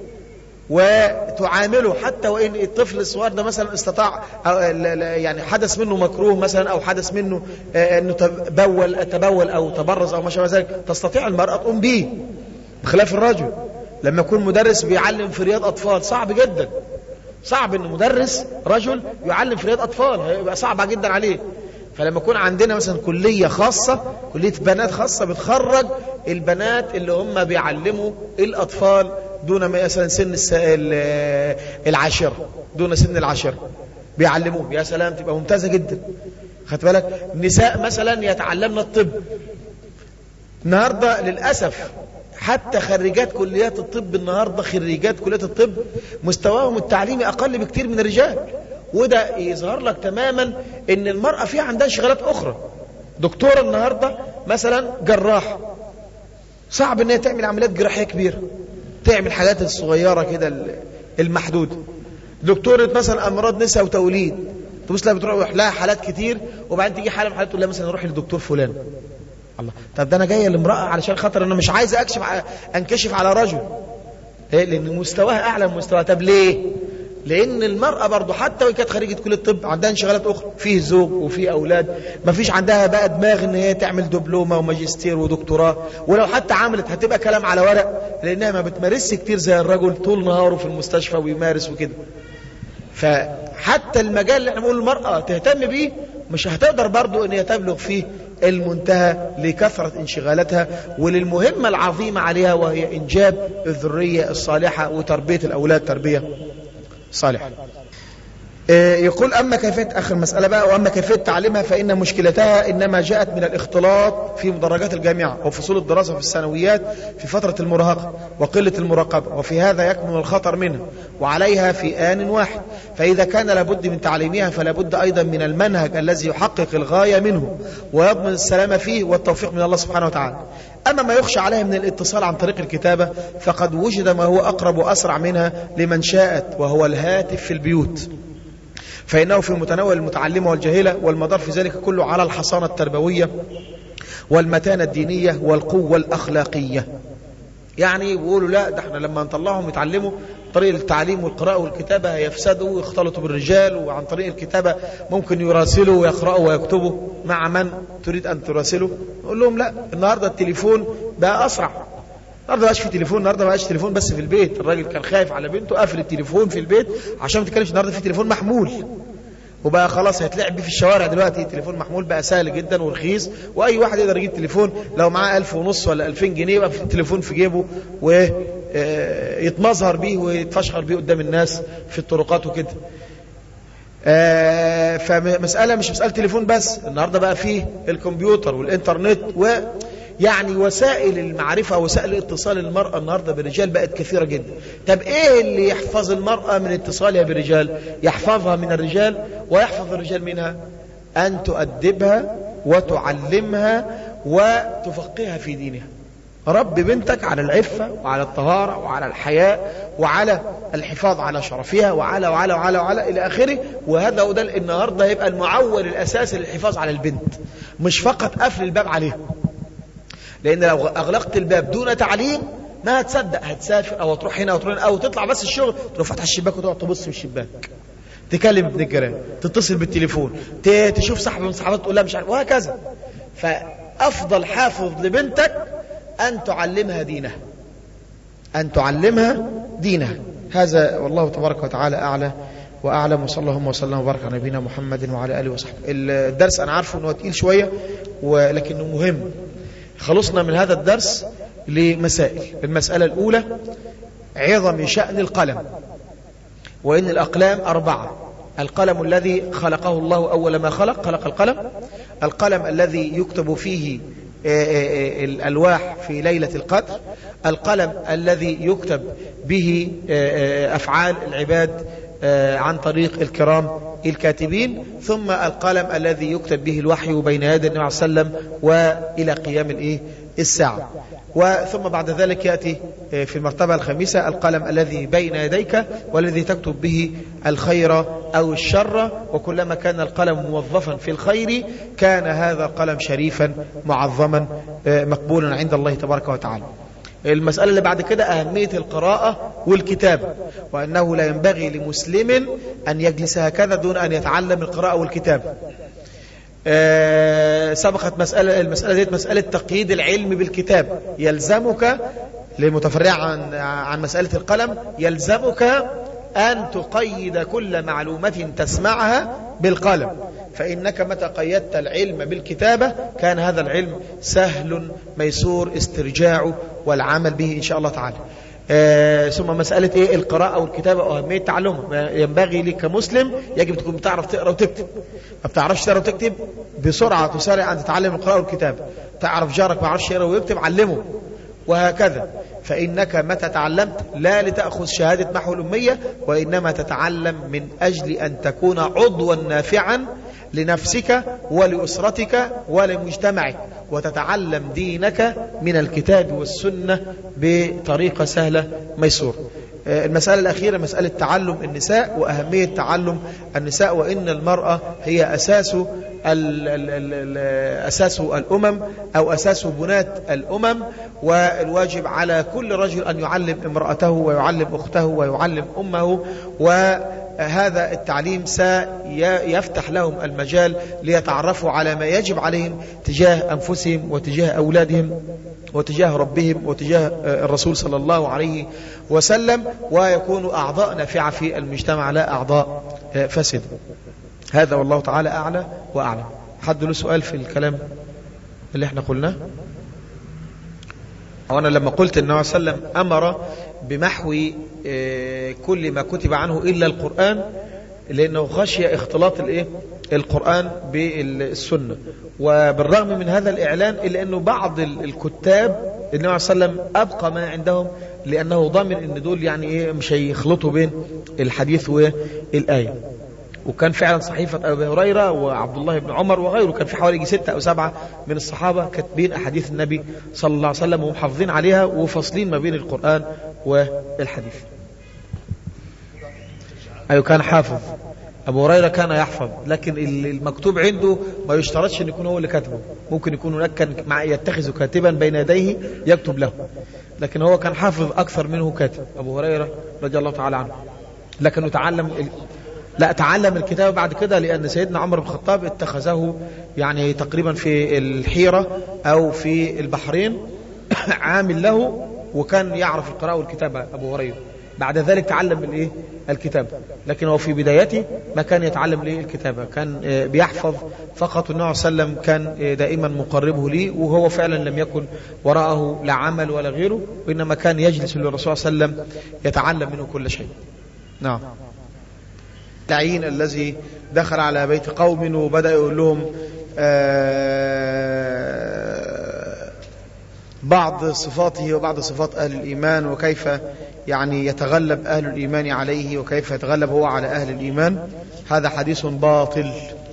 وتعامله حتى وإن الطفل الصغير ده مثلا استطاع يعني حدث منه مكروه مثلا أو حدث منه أنه تبول, تبول أو تبرز أو ما شابه ذلك تستطيع المرأة تقوم به بخلاف الرجل لما يكون مدرس بيعلم في رياض أطفال صعب جدا صعب ان مدرس رجل يعلم في رياض اطفال هيبقى صعبه جدا عليه فلما يكون عندنا مثلا كليه خاصه كليه بنات خاصه بتخرج البنات اللي هم بيعلموا الاطفال دون مثلا سن العاشره دون سن العاشره بيعلموهم يا سلام تبقى ممتازه جدا خدت بالك نساء مثلا يتعلمن الطب النهارده للاسف حتى خريجات كليات الطب النهاردة خريجات كليات الطب مستواهم التعليمي أقل بكتير من الرجال وده يظهر لك تماما ان المرأة فيها عندها انشغالات أخرى دكتورة النهاردة مثلا جراح صعب ان هي تعمل عمليات جراحية كبيرة تعمل حاجات الصغيرة كده المحدودة دكتورة مثلا أمراض نساء وتوليد تبص لها بتروح لها حالات كتير وبعدين تيجي حالة من حالات تقول لها مثلا روحي للدكتور فلان الله طب ده انا جايه لامراه علشان خاطر انا مش عايز اكشف ع... انكشف على رجل إيه لان مستواها اعلى من مستواها طب ليه لان المراه برضو حتى وهي كانت خريجه كليه الطب عندها انشغالات اخرى فيه زوج وفيه اولاد ما فيش عندها بقى دماغ ان هي تعمل دبلومه وماجستير ودكتوراه ولو حتى عملت هتبقى كلام على ورق لانها ما بتمارسش كتير زي الرجل طول نهاره في المستشفى ويمارس وكده فحتى المجال اللي احنا بنقول المرأة تهتم بيه مش هتقدر برضو ان هي تبلغ فيه المنتهى لكثرة انشغالاتها وللمهمة العظيمة عليها وهي انجاب الذرية الصالحة وتربية الاولاد تربية صالحة يقول أما كيفية آخر مسألة بقى وأما كيفية تعليمها فإن مشكلتها إنما جاءت من الاختلاط في مدرجات الجامعة وفصول الدراسة في الثانويات في فترة المراهقة وقلة المراقبة وفي هذا يكمن الخطر منها وعليها في آن واحد فإذا كان لابد من تعليمها فلابد أيضا من المنهج الذي يحقق الغاية منه ويضمن السلامة فيه والتوفيق من الله سبحانه وتعالى أما ما يخشى عليها من الاتصال عن طريق الكتابة فقد وجد ما هو أقرب وأسرع منها لمن شاءت وهو الهاتف في البيوت فإنه في متناول المتعلمة والجاهلة والمدار في ذلك كله على الحصانة التربوية والمتانة الدينية والقوة الأخلاقية يعني بيقولوا لا ده احنا لما نطلعهم يتعلموا طريق التعليم والقراءة والكتابة هيفسدوا ويختلطوا بالرجال وعن طريق الكتابة ممكن يراسلوا ويقرأوا ويكتبوا مع من تريد أن تراسله نقول لهم لا النهاردة التليفون بقى أسرع النهارده ما بقاش في تليفون النهارده ما بقاش تليفون بس في البيت الراجل كان خايف على بنته قافل التليفون في البيت عشان ما تتكلمش النهارده في تليفون محمول وبقى خلاص هيتلعب بيه في الشوارع دلوقتي التليفون محمول بقى سهل جدا ورخيص واي واحد يقدر يجيب تليفون لو معاه ألف ونص ولا ألفين جنيه يبقى في التليفون في جيبه ويتمظهر بيه ويتفشخر بيه قدام الناس في الطرقات وكده فمسألة مش مسألة تليفون بس النهاردة بقى فيه الكمبيوتر والإنترنت و يعني وسائل المعرفة وسائل اتصال المرأة النهاردة بالرجال بقت كثيرة جدا طب ايه اللي يحفظ المرأة من اتصالها بالرجال يحفظها من الرجال ويحفظ الرجال منها أن تؤدبها وتعلمها وتفقهها في دينها رب بنتك على العفة وعلى الطهارة وعلى الحياء وعلى الحفاظ على شرفها وعلى وعلى وعلى وعلى إلى آخره وهذا هو ده النهاردة هيبقى المعول الأساسي للحفاظ على البنت مش فقط قفل الباب عليها لأن لو أغلقت الباب دون تعليم ما هتصدق هتسافر أو تروح هنا أو تروح هنا أو تطلع بس الشغل تروح فتح الشباك وتقعد تبص في الشباك تكلم ابن الجيران تتصل بالتليفون تشوف صاحب من صحابات تقول لها مش عارف وهكذا فأفضل حافظ لبنتك أن تعلمها دينها أن تعلمها دينها هذا والله تبارك وتعالى أعلى وأعلم وصلى الله وسلم وبارك على نبينا محمد وعلى آله وصحبه الدرس أنا عارفه أنه تقيل شوية ولكنه مهم خلصنا من هذا الدرس لمسائل المسألة الأولى عظم شأن القلم وإن الأقلام أربعة القلم الذي خلقه الله أول ما خلق خلق القلم القلم الذي يكتب فيه الألواح في ليلة القدر القلم الذي يكتب به أفعال العباد عن طريق الكرام الكاتبين ثم القلم الذي يكتب به الوحي بين يدي النبي صلى الله عليه وسلم وإلى قيام الإيه الساعة وثم بعد ذلك يأتي في المرتبة الخامسة القلم الذي بين يديك والذي تكتب به الخير أو الشر وكلما كان القلم موظفا في الخير كان هذا القلم شريفا معظما مقبولا عند الله تبارك وتعالى المسألة اللي بعد كده أهمية القراءة والكتابة وأنه لا ينبغي لمسلم أن يجلس هكذا دون أن يتعلم القراءة والكتابة آه سبقت مسألة المسألة دي مسألة تقييد العلم بالكتاب يلزمك لمتفرع عن عن مسألة القلم يلزمك أن تقيد كل معلومة تسمعها بالقلم فإنك متى قيدت العلم بالكتابة كان هذا العلم سهل ميسور استرجاعه والعمل به إن شاء الله تعالى آه ثم مسألة إيه القراءة والكتابة وأهمية تعلمها ينبغي لك كمسلم يجب تكون بتعرف تقرأ وتكتب ما بتعرفش تقرأ وتكتب بسرعة تسارع أن تتعلم القراءة والكتابة تعرف جارك ما عرفش يقرأ ويكتب علمه وهكذا فإنك متى تعلمت لا لتأخذ شهادة محو الأمية وإنما تتعلم من أجل أن تكون عضوا نافعا لنفسك ولأسرتك ولمجتمعك وتتعلم دينك من الكتاب والسنة بطريقة سهلة ميسورة المسألة الأخيرة مسألة تعلم النساء وأهمية تعلم النساء وإن المرأة هي أساس ال ال ال أساس الأمم أو أساس بنات الأمم والواجب على كل رجل أن يعلم امرأته ويعلم أخته ويعلم أمه وهذا التعليم سيفتح لهم المجال ليتعرفوا على ما يجب عليهم تجاه أنفسهم وتجاه أولادهم وتجاه ربهم وتجاه الرسول صلى الله عليه وسلم ويكونوا أعضاء نافعة في المجتمع لا أعضاء فاسدة هذا والله تعالى أعلى وأعلم حد له سؤال في الكلام اللي احنا قلناه وأنا لما قلت النبي صلى الله عليه وسلم أمر بمحو كل ما كتب عنه إلا القرآن لأنه خشي اختلاط الايه القرآن بالسنة وبالرغم من هذا الإعلان إلا أنه بعض الكتاب النبي صلى الله عليه وسلم أبقى ما عندهم لأنه ضامن أن دول يعني إيه مش هيخلطوا بين الحديث والآية وكان فعلا صحيفة أبي هريرة وعبد الله بن عمر وغيره كان في حوالي ستة أو سبعة من الصحابة كاتبين أحاديث النبي صلى الله عليه وسلم ومحافظين عليها وفاصلين ما بين القرآن والحديث أيوة كان حافظ أبو هريرة كان يحفظ لكن المكتوب عنده ما يشترطش أن يكون هو اللي كاتبه ممكن يكون هناك كان مع يتخذ كاتبا بين يديه يكتب له لكن هو كان حافظ أكثر منه كاتب أبو هريرة رضي الله تعالى عنه لكنه تعلم لا تعلم الكتاب بعد كده لأن سيدنا عمر بن الخطاب اتخذه يعني تقريبا في الحيرة أو في البحرين عامل له وكان يعرف القراءة والكتابة أبو هريرة بعد ذلك تعلم الايه الكتابة لكن هو في بدايته ما كان يتعلم الايه الكتابة كان بيحفظ فقط النبي صلى الله عليه وسلم كان دائما مقربه لي وهو فعلا لم يكن وراءه لا عمل ولا غيره وإنما كان يجلس للرسول صلى الله عليه وسلم يتعلم منه كل شيء نعم العين الذي دخل على بيت قوم وبدأ يقول لهم بعض صفاته وبعض صفات أهل الإيمان وكيف يعني يتغلب أهل الإيمان عليه وكيف يتغلب هو على أهل الإيمان هذا حديث باطل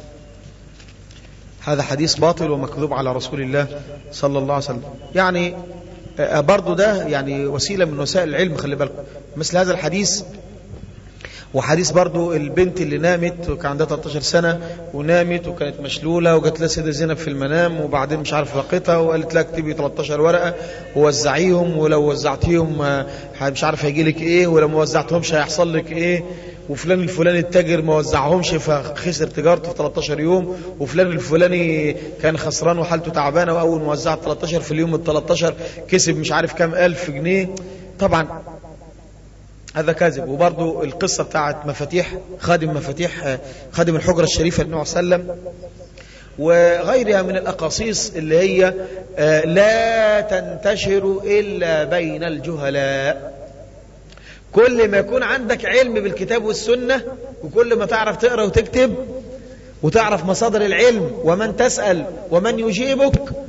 هذا حديث باطل ومكذوب على رسول الله صلى الله عليه وسلم يعني برضو ده يعني وسيلة من وسائل العلم خلي بالكم مثل هذا الحديث وحديث برضو البنت اللي نامت وكان عندها 13 سنة ونامت وكانت مشلولة وجات لها سيدة زينب في المنام وبعدين مش عارف لقيتها وقالت لها اكتبي 13 ورقة ووزعيهم ولو وزعتيهم مش عارف هيجي لك ايه ولو ما وزعتهمش هيحصل لك ايه وفلان الفلاني التاجر ما وزعهمش فخسر تجارته في 13 يوم وفلان الفلاني كان خسران وحالته تعبانه واول ما وزع 13 في اليوم ال 13 كسب مش عارف كام الف جنيه طبعا هذا كاذب وبرضو القصة بتاعت مفاتيح خادم مفاتيح خادم الحجرة الشريفة النبي صلى الله عليه وسلم وغيرها من الأقاصيص اللي هي لا تنتشر إلا بين الجهلاء كل ما يكون عندك علم بالكتاب والسنة وكل ما تعرف تقرأ وتكتب وتعرف مصادر العلم ومن تسأل ومن يجيبك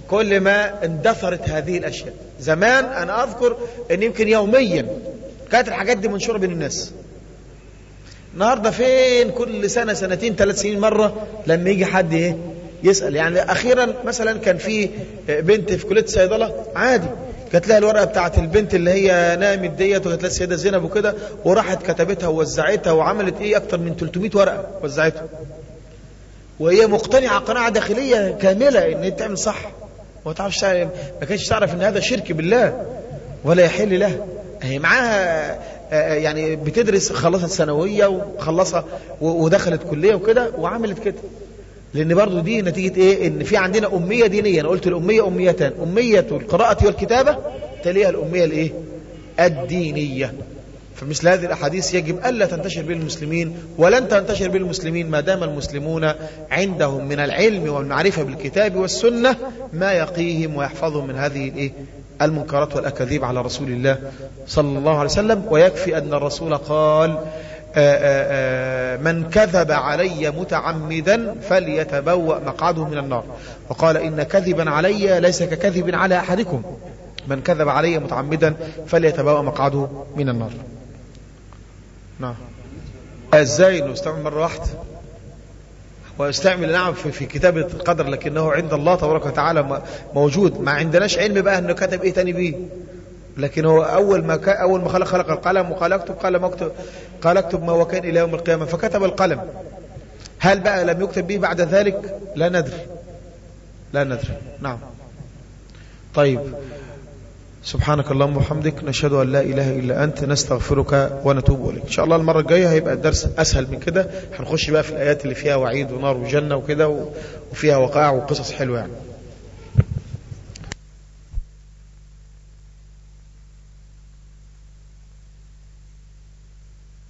كل ما اندثرت هذه الأشياء زمان أنا أذكر أن يمكن يوميا كانت الحاجات دي منشورة بين الناس النهاردة فين كل سنة سنتين ثلاث سنين مرة لما يجي حد ايه يسأل يعني أخيرا مثلا كان في بنت في كلية الصيدلة عادي كانت لها الورقة بتاعت البنت اللي هي نامت ديت وكانت لها السيدة زينب وكده وراحت كتبتها ووزعتها وعملت ايه أكتر من 300 ورقة وزعتها وهي مقتنعة قناعة داخلية كاملة ان هي تعمل صح وما تعرفش ما كانتش تعرف ان هذا شرك بالله ولا يحل له هي معاها يعني بتدرس خلصت ثانويه وخلصها ودخلت كليه وكده وعملت كده لان برضو دي نتيجه ايه ان في عندنا اميه دينيه انا قلت الاميه اميتان اميه القراءه والكتابه تليها الاميه الايه الدينيه فمثل هذه الاحاديث يجب الا تنتشر بين المسلمين ولن تنتشر بين المسلمين ما دام المسلمون عندهم من العلم والمعرفه بالكتاب والسنه ما يقيهم ويحفظهم من هذه الايه المنكرات والأكاذيب على رسول الله صلى الله عليه وسلم ويكفي أن الرسول قال آآ آآ من كذب علي متعمدا فليتبوأ مقعده من النار وقال إن كذبا علي ليس ككذب على أحدكم من كذب علي متعمدا فليتبوأ مقعده من النار نعم ازاي نستعمل مرة واحدة ويستعمل نعم في, في كتابة القدر لكنه عند الله تبارك وتعالى موجود ما عندناش علم بقى انه كتب ايه تاني بيه لكن هو اول ما كا اول ما خلق خلق القلم وقال اكتب قال ما اكتب قال اكتب ما وكان الى يوم القيامه فكتب القلم هل بقى لم يكتب به بعد ذلك لا ندري لا ندري نعم طيب سبحانك اللهم وبحمدك نشهد أن لا إله إلا أنت نستغفرك ونتوب إليك إن شاء الله المرة الجاية هيبقى الدرس أسهل من كده هنخش بقى في الآيات اللي فيها وعيد ونار وجنة وكده وفيها وقائع وقصص حلوة يعني